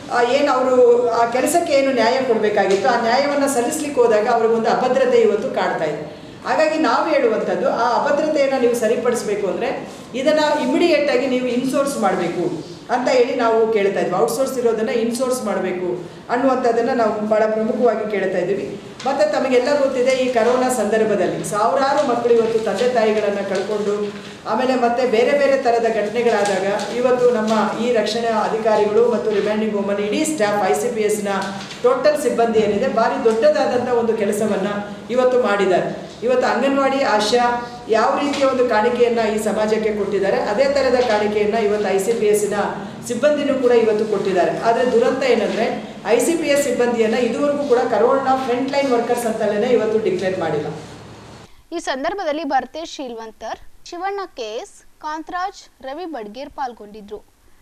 ಏನು ಅವರು ಆ ಕೆಲಸಕ್ಕೆ ಏನು ನ್ಯಾಯ ಕೊಡಬೇಕಾಗಿತ್ತು ಆ ನ್ಯಾಯವನ್ನು ಸಲ್ಲಿಸ್ಲಿಕ್ಕೆ ಹೋದಾಗ ಅವ್ರಿಗೊಂದು ಅಭದ್ರತೆ ಇವತ್ತು ಕಾಡ್ತಾ ಇದೆ ಹಾಗಾಗಿ ನಾವು ಹೇಳುವಂಥದ್ದು ಆ ಅಭದ್ರತೆಯನ್ನು ನೀವು ಸರಿಪಡಿಸಬೇಕು ಅಂದರೆ ಇದನ್ನು ಇಮಿಡಿಯೇಟ್ ಆಗಿ ನೀವು ಇನ್ಸೋರ್ಸ್ ಮಾಡಬೇಕು ಅಂತ ಹೇಳಿ ನಾವು ಕೇಳ್ತಾ ಇದ್ವಿ ಔಟ್ಸೋರ್ಸ್ ಇರೋದನ್ನು ಇನ್ಸೋರ್ಸ್ ಮಾಡಬೇಕು ಅನ್ನುವಂಥದ್ದನ್ನು ನಾವು ಭಾಳ ಪ್ರಮುಖವಾಗಿ ಕೇಳ್ತಾ ಇದ್ದೀವಿ ಮತ್ತು ತಮಗೆಲ್ಲ ಗೊತ್ತಿದೆ ಈ ಕರೋನಾ ಸಂದರ್ಭದಲ್ಲಿ ಸಾವಿರಾರು ಮಕ್ಕಳು ಇವತ್ತು ತಂದೆ ತಾಯಿಗಳನ್ನು ಕಳ್ಕೊಂಡು ಆಮೇಲೆ ಮತ್ತೆ ಬೇರೆ ಬೇರೆ ಥರದ ಘಟನೆಗಳಾದಾಗ ಇವತ್ತು ನಮ್ಮ ಈ ರಕ್ಷಣಾ ಅಧಿಕಾರಿಗಳು ಮತ್ತು ರಿಮ್ಯಾಂಡಿಂಗ್ ವುಮನ್ ಇಡೀ ಸ್ಟಾಫ್ ಐ ಸಿ ಪಿ ಎಸ್ನ ಟೋಟಲ್ ಸಿಬ್ಬಂದಿ ಏನಿದೆ ಭಾರಿ ದೊಡ್ಡದಾದಂಥ ಒಂದು ಕೆಲಸವನ್ನು ಇವತ್ತು ಮಾಡಿದ್ದಾರೆ ಇವತ್ತು ಅಂಗನವಾಡಿ ಆಶಾ ಯಾವ ರೀತಿಯ ಒಂದು ಕಾಣಿಕೆಯನ್ನು ಈ ಸಮಾಜಕ್ಕೆ ಕೊಟ್ಟಿದ್ದಾರೆ ಅದೇ ಥರದ ಕಾಣಿಕೆಯನ್ನು ಇವತ್ತು ಐ ಸಿ ಪಿ ಎಸ್ಸಿನ ಸಿಬ್ಬಂದಿನೂ ಕೂಡ ಇವತ್ತು ಕೊಟ್ಟಿದ್ದಾರೆ ಆದರೆ ದುರಂತ ಏನಂದರೆ ಐ ಸಿ ಪಿ ಎಸ್ ಸಿಬ್ಬಂದಿಯನ್ನು ಇದುವರೆಗೂ ಕೂಡ ಕರೋನಾ ಫ್ರಂಟ್ ಲೈನ್ ವರ್ಕರ್ಸ್ ಅಂತಲೇ ಇವತ್ತು ಡಿಕ್ಲೇರ್ ಮಾಡಿಲ್ಲ ಈ ಸಂದರ್ಭದಲ್ಲಿ ಭರತೇಶ್ ಶೀಲ್ವಂತರ್ ಶಿವಣ್ಣ ಕೇಸ್ ಕಾಂತರಾಜ್ ರವಿ ಬಡ್ಗೇರ್ ಪಾಲ್ಗೊಂಡಿದ್ರು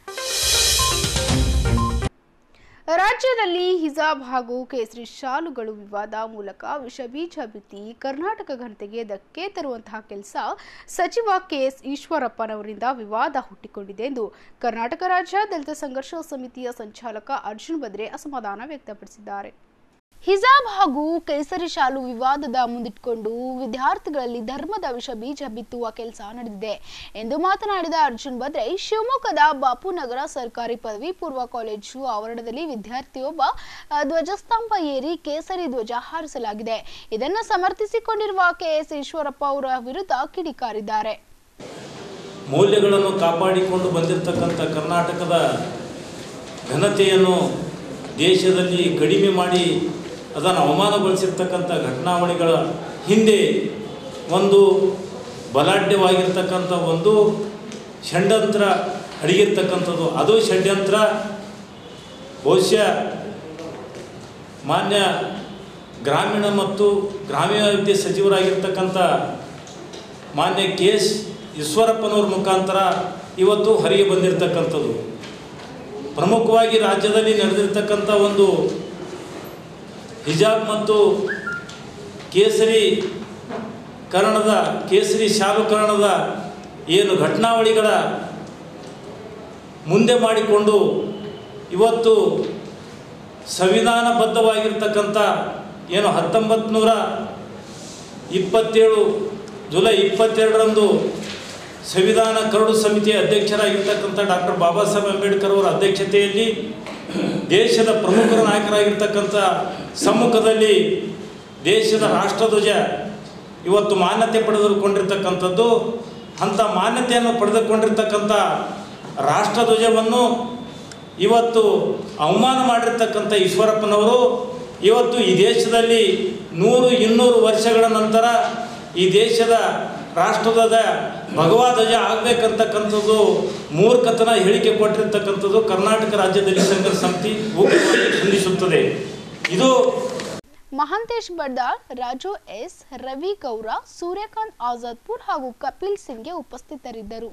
ರಾಜ್ಯದಲ್ಲಿ ಹಿಜಾಬ್ ಹಾಗೂ ಕೇಸರಿ ಶಾಲುಗಳು ವಿವಾದ ಮೂಲಕ ವಿಷಬೀಜ ಬಿತ್ತಿ ಕರ್ನಾಟಕ ಘನತೆಗೆ ಧಕ್ಕೆ ತರುವಂತಹ ಕೆಲಸ ಸಚಿವ ಕೆಎಸ್ ಈಶ್ವರಪ್ಪನವರಿಂದ ವಿವಾದ ಹುಟ್ಟಿಕೊಂಡಿದೆ ಎಂದು ಕರ್ನಾಟಕ ರಾಜ್ಯ ದಲಿತ ಸಂಘರ್ಷ ಸಮಿತಿಯ ಸಂಚಾಲಕ ಅರ್ಜುನ್ ಬದ್ರೆ ಅಸಮಾಧಾನ ವ್ಯಕ್ತಪಡಿಸಿದ್ದಾರೆ ಹಿಜಾಬ್ ಹಾಗೂ ಕೇಸರಿ ಶಾಲು ವಿವಾದದ ಮುಂದಿಟ್ಕೊಂಡು ವಿದ್ಯಾರ್ಥಿಗಳಲ್ಲಿ ಧರ್ಮದ ವಿಷ ಬೀಜ ಬಿತ್ತುವ ಕೆಲಸ ನಡೆದಿದೆ ಎಂದು ಮಾತನಾಡಿದ ಅರ್ಜುನ್ ಬದ್ರೆ ಶಿವಮೊಗ್ಗದ ಬಾಪುನಗರ ಸರ್ಕಾರಿ ಪದವಿ ಪೂರ್ವ ಕಾಲೇಜು ಆವರಣದಲ್ಲಿ ವಿದ್ಯಾರ್ಥಿಯೊಬ್ಬ ಆ, ಧ್ವಜಸ್ತಂಭ ಏರಿ ಕೇಸರಿ ಧ್ವಜ ಹಾರಿಸಲಾಗಿದೆ ಇದನ್ನು ಸಮರ್ಥಿಸಿಕೊಂಡಿರುವ ಕೆಎಸ್ ಈಶ್ವರಪ್ಪ ಅವರ ವಿರುದ್ಧ ಕಿಡಿಕಾರಿದ್ದಾರೆ ಮೌಲ್ಯಗಳನ್ನು ಕಾಪಾಡಿಕೊಂಡು ಬಂದಿರತಕ್ಕಂಥ ಕರ್ನಾಟಕದ ಘನತೆಯನ್ನು ದೇಶದಲ್ಲಿ ಕಡಿಮೆ ಮಾಡಿ ಅದನ್ನು ಅವಮಾನಗೊಳಿಸಿರ್ತಕ್ಕಂಥ ಘಟನಾವಳಿಗಳ ಹಿಂದೆ ಒಂದು ಬಲಾಢ್ಯವಾಗಿರ್ತಕ್ಕಂಥ ಒಂದು ಷಡ್ಯಂತ್ರ ಅಡಗಿರ್ತಕ್ಕಂಥದ್ದು ಅದು ಷಡ್ಯಂತ್ರ ಬಹುಶಃ ಮಾನ್ಯ ಗ್ರಾಮೀಣ ಮತ್ತು ಗ್ರಾಮೀಣಾಭಿವೃದ್ಧಿ ಸಚಿವರಾಗಿರ್ತಕ್ಕಂಥ ಮಾನ್ಯ ಕೆ ಎಸ್ ಈಶ್ವರಪ್ಪನವ್ರ ಮುಖಾಂತರ ಇವತ್ತು ಹೊರಗೆ ಬಂದಿರತಕ್ಕಂಥದ್ದು ಪ್ರಮುಖವಾಗಿ ರಾಜ್ಯದಲ್ಲಿ ನಡೆದಿರ್ತಕ್ಕಂಥ ಒಂದು ಹಿಜಾಬ್ ಮತ್ತು ಕೇಸರಿ ಕರಣದ ಕೇಸರಿ ಶಾಲುಕರಣದ ಏನು ಘಟನಾವಳಿಗಳ ಮುಂದೆ ಮಾಡಿಕೊಂಡು ಇವತ್ತು ಸಂವಿಧಾನಬದ್ಧವಾಗಿರ್ತಕ್ಕಂಥ ಏನು ಹತ್ತೊಂಬತ್ತು ನೂರ ಇಪ್ಪತ್ತೇಳು ಜುಲೈ ಇಪ್ಪತ್ತೆರಡರಂದು ಸಂವಿಧಾನ ಕರಡು ಸಮಿತಿಯ ಅಧ್ಯಕ್ಷರಾಗಿರ್ತಕ್ಕಂಥ ಡಾಕ್ಟರ್ ಬಾಬಾ ಸಾಹೇಬ್ ಅಂಬೇಡ್ಕರ್ ಅವರ ಅಧ್ಯಕ್ಷತೆಯಲ್ಲಿ ದೇಶದ ಪ್ರಮುಖರ ನಾಯಕರಾಗಿರ್ತಕ್ಕಂಥ ಸಮ್ಮುಖದಲ್ಲಿ ದೇಶದ ರಾಷ್ಟ್ರಧ್ವಜ ಇವತ್ತು ಮಾನ್ಯತೆ ಪಡೆದುಕೊಂಡಿರ್ತಕ್ಕಂಥದ್ದು ಅಂಥ ಮಾನ್ಯತೆಯನ್ನು ಪಡೆದುಕೊಂಡಿರ್ತಕ್ಕಂಥ ರಾಷ್ಟ್ರಧ್ವಜವನ್ನು ಇವತ್ತು ಅವಮಾನ ಮಾಡಿರ್ತಕ್ಕಂಥ ಈಶ್ವರಪ್ಪನವರು ಇವತ್ತು ಈ ದೇಶದಲ್ಲಿ ನೂರು ಇನ್ನೂರು ವರ್ಷಗಳ ನಂತರ ಈ ದೇಶದ ರಾಷ್ಟ್ರದ ಭಗವಾ ಧ್ವಜ ಆಗಬೇಕಂತಕ್ಕಂಥದ್ದು ಮೂರ್ಖತನ ಹೇಳಿಕೆ ಕೊಟ್ಟಿರ್ತಕ್ಕಂಥದ್ದು ಕರ್ನಾಟಕ ರಾಜ್ಯದಲ್ಲಿ ಸಂಘರ್ಷ ಸಮಿತಿ ಉಗ್ರವಾಗಿ ಖಂಡಿಸುತ್ತದೆ ಇದು ಮಹಾಂತೇಶ್ ಬಡ್ದಾಳ್ ರಾಜು ಎಸ್ ರವಿ ಗೌರ ಸೂರ್ಯಕಾಂತ್ ಆಜಾದ್ಪುರ್ ಹಾಗೂ ಕಪಿಲ್ ಸಿಂಗ್ಗೆ ಉಪಸ್ಥಿತರಿದ್ದರು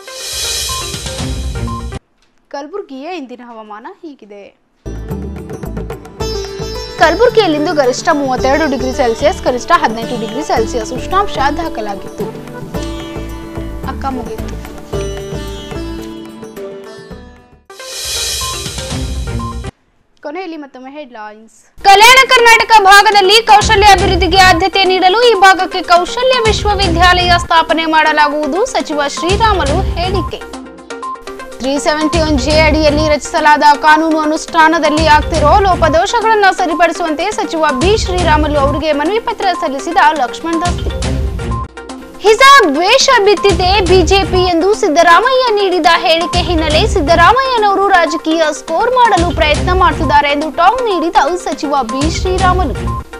ಕಲಬುರಗಿಯ ಇಂದಿನ ಹವಾಮಾನ ಹೀಗಿದೆ ಕಲಬುರಗಿಯಲ್ಲಿಂದು ಗರಿಷ್ಠ ಮೂವತ್ತೆರಡು ಡಿಗ್ರಿ ಸೆಲ್ಸಿಯಸ್ ಕನಿಷ್ಠ ಹದಿನೆಂಟು ಡಿಗ್ರಿ ಸೆಲ್ಸಿಯಸ್ ಉಷ್ಣಾಂಶ ದಾಖಲಾಗಿತ್ತು ಅಕ್ಕ ಮುಗಿಯಿತು ಕೊನೆಯಲ್ಲಿ ಮತ್ತೊಮ್ಮೆ ಹೆಡ್ಲೈನ್ಸ್ ಕಲ್ಯಾಣ ಕರ್ನಾಟಕ ಭಾಗದಲ್ಲಿ ಕೌಶಲ್ಯ ಅಭಿವೃದ್ಧಿಗೆ ಆದ್ಯತೆ ನೀಡಲು ಈ ಭಾಗಕ್ಕೆ ಕೌಶಲ್ಯ ವಿಶ್ವವಿದ್ಯಾಲಯ ಸ್ಥಾಪನೆ ಮಾಡಲಾಗುವುದು ಸಚಿವ ಶ್ರೀರಾಮಲು ಹೇಳಿಕೆ ತ್ರೀ ಸೆವೆಂಟಿ ಒನ್ ಜೆ ಅಡಿಯಲ್ಲಿ ರಚಿಸಲಾದ ಕಾನೂನು ಅನುಷ್ಠಾನದಲ್ಲಿ ಆಗ್ತಿರೋ ಲೋಪದೋಷಗಳನ್ನು ಸರಿಪಡಿಸುವಂತೆ ಸಚಿವ ಬಿ ಶ್ರೀರಾಮಲು ಅವರಿಗೆ ಮನವಿ ಪತ್ರ ಸಲ್ಲಿಸಿದ ಲಕ್ಷ್ಮಣ್ ದಸ್ತಿ ಹಿಜಾಬ್ ದ್ವೇಷ ಬಿತ್ತಿದೆ ಬಿಜೆಪಿ ಎಂದು ಸಿದ್ದರಾಮಯ್ಯ ನೀಡಿದ ಹೇಳಿಕೆ ಹಿನ್ನೆಲೆ ಸಿದ್ದರಾಮಯ್ಯನವರು ರಾಜಕೀಯ ಸ್ಕೋರ್ ಮಾಡಲು ಪ್ರಯತ್ನ ಮಾಡ್ತಿದ್ದಾರೆ ಎಂದು ಟಾಂಗ್ ನೀಡಿದ ಸಚಿವ ಬಿ ಶ್ರೀರಾಮಲು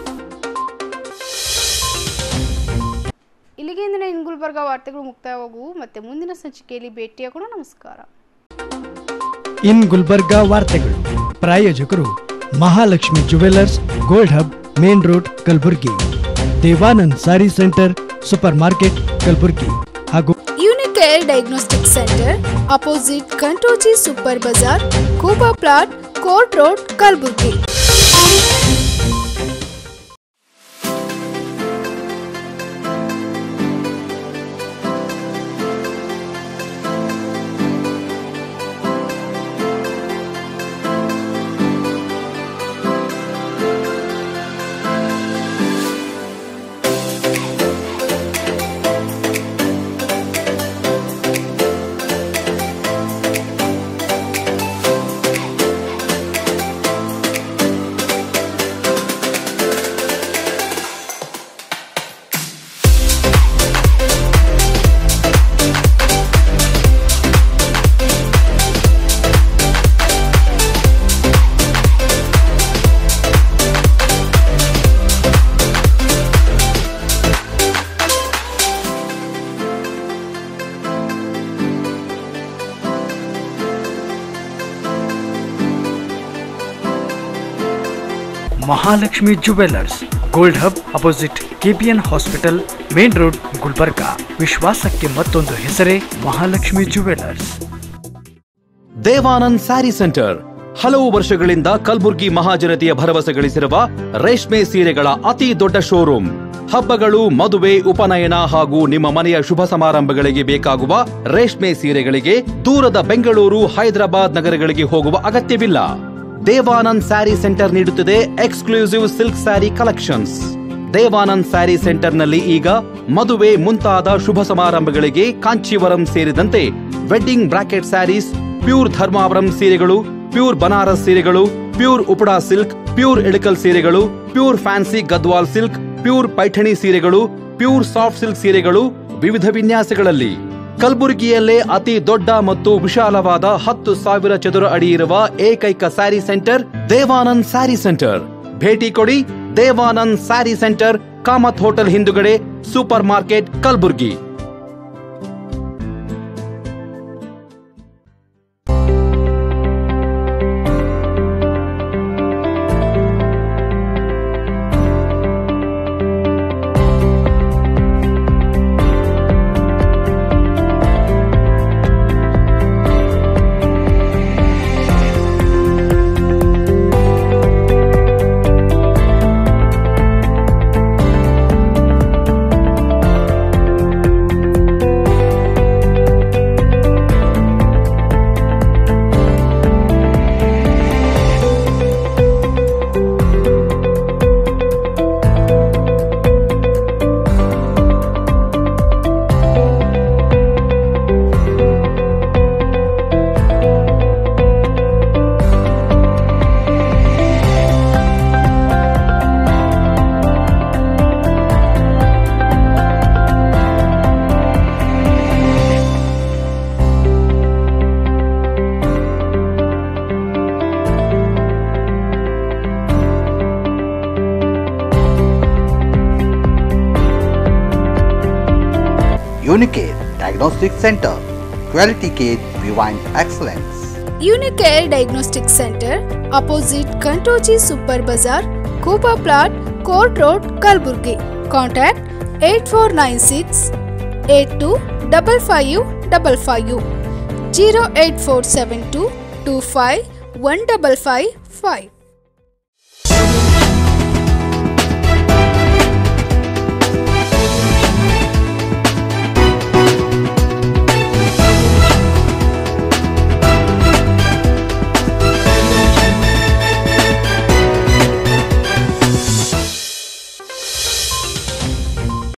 ಇಲ್ಲಿಗೆ ಇಂದಿನ ಇನ್ ಗುಲ್ಬರ್ಗ ವಾರ್ತೆಗಳು ಮುಕ್ತಾಯವಾಗುವು ಮತ್ತೆ ಮುಂದಿನ ಸಂಚಿಕೆಯಲ್ಲಿ ಭೇಟಿಯಾಗೋಣ ನಮಸ್ಕಾರ ಇನ್ ಗುಲ್ಬರ್ಗಾ ವಾರ್ತೆಗಳು ಪ್ರಾಯೋಜಕರು Mahalakshmi jewellers gold hub main road Kalaburagi Devanand sari centre super market Kalaburagi ಹಾಗೂ Unicare diagnostic centre opposite ಕಂಟೋಜಿ super Bazaar ಕೂಬಾ plot court road Kalaburagi Mahalakshmi jewellers gold hub opposite KPN hospital main road Gulbarga ವಿಶ್ವಾಸಕ್ಕೆ ಮತ್ತೊಂದು ಹೆಸರೇ ಮಹಾಲಕ್ಷ್ಮಿ ಜುವೆಲ್ಲರ್ಸ್ ದೇವಾನಂದ್ ಸ್ಯಾರಿ ಸೆಂಟರ್ ಹಲವು ವರ್ಷಗಳಿಂದ ಕಲ್ಬುರ್ಗಿ ಮಹಾಜನತೆಯ ಭರವಸೆ ಗಳಿಸಿರುವ ರೇಷ್ಮೆ ಸೀರೆಗಳ ಅತಿ ದೊಡ್ಡ ಶೋರೂಮ್ ಹಬ್ಬಗಳು ಮದುವೆ ಉಪನಯನ ಹಾಗೂ ನಿಮ್ಮ ಮನೆಯ ಶುಭ ಸಮಾರಂಭಗಳಿಗೆ ಬೇಕಾಗುವ ರೇಷ್ಮೆ ಸೀರೆಗಳಿಗೆ ದೂರದ ಬೆಂಗಳೂರು ಹೈದರಾಬಾದ್ ನಗರಗಳಿಗೆ ಹೋಗುವ ಅಗತ್ಯವಿಲ್ಲ ದೇವಾನಂದ್ ಸ್ಯಾರಿ ಸೆಂಟರ್ ನೀಡುತ್ತಿದೆ exclusive silk sari collections Devanand sari ಸೆಂಟರ್ನಲ್ಲಿ ಈಗ ಮದುವೆ ಮುಂತಾದ ಶುಭ ಸಮಾರಂಭಗಳಿಗೆ ಕಾಂಚೀವರಂ ಸೇರಿದಂತೆ wedding bracket saris pure Dharmavaram ಸೀರೆಗಳು ಪ್ಯೂರ್ ಬನಾರಸ್ ಸೀರೆಗಳು pure Uppada silk pure Ilkal ಸೀರೆಗಳು pure fancy Gadwal silk pure Paithani ಸೀರೆಗಳು ಪ್ಯೂರ್ ಸಾಫ್ಟ್ ಸಿಲ್ಕ್ ಸೀರೆಗಳು ವಿವಿಧ ವಿನ್ಯಾಸಗಳಲ್ಲಿ ಕಲಬುರಗಿಯಲ್ಲೇ ಅತಿ ದೊಡ್ಡ ಮತ್ತು ವಿಶಾಲವಾದ ಹತ್ತು ಸಾವಿರ ಚದುರ ಅಡಿ ಇರುವ ಏಕೈಕ ಸ್ಯಾರಿ ಸೆಂಟರ್ ದೇವಾನಂದ್ ಸ್ಯಾರಿ ಸೆಂಟರ್ ಭೇಟಿ ಕೊಡಿ ದೇವಾನಂದ್ ಸ್ಯಾರಿ ಸೆಂಟರ್ ಕಾಮತ್ ಹೋಟೆಲ್ ಹಿಂದುಗಡೆ super market Kalaburagi Unicare Diagnostic Center. Quality care behind excellence. Unicare diagnostic centre opposite Kantoji super bazaar कोपा plot court road Kalburgi contact eight four nine six eight two double five double five zero eight four seven two two five one double five five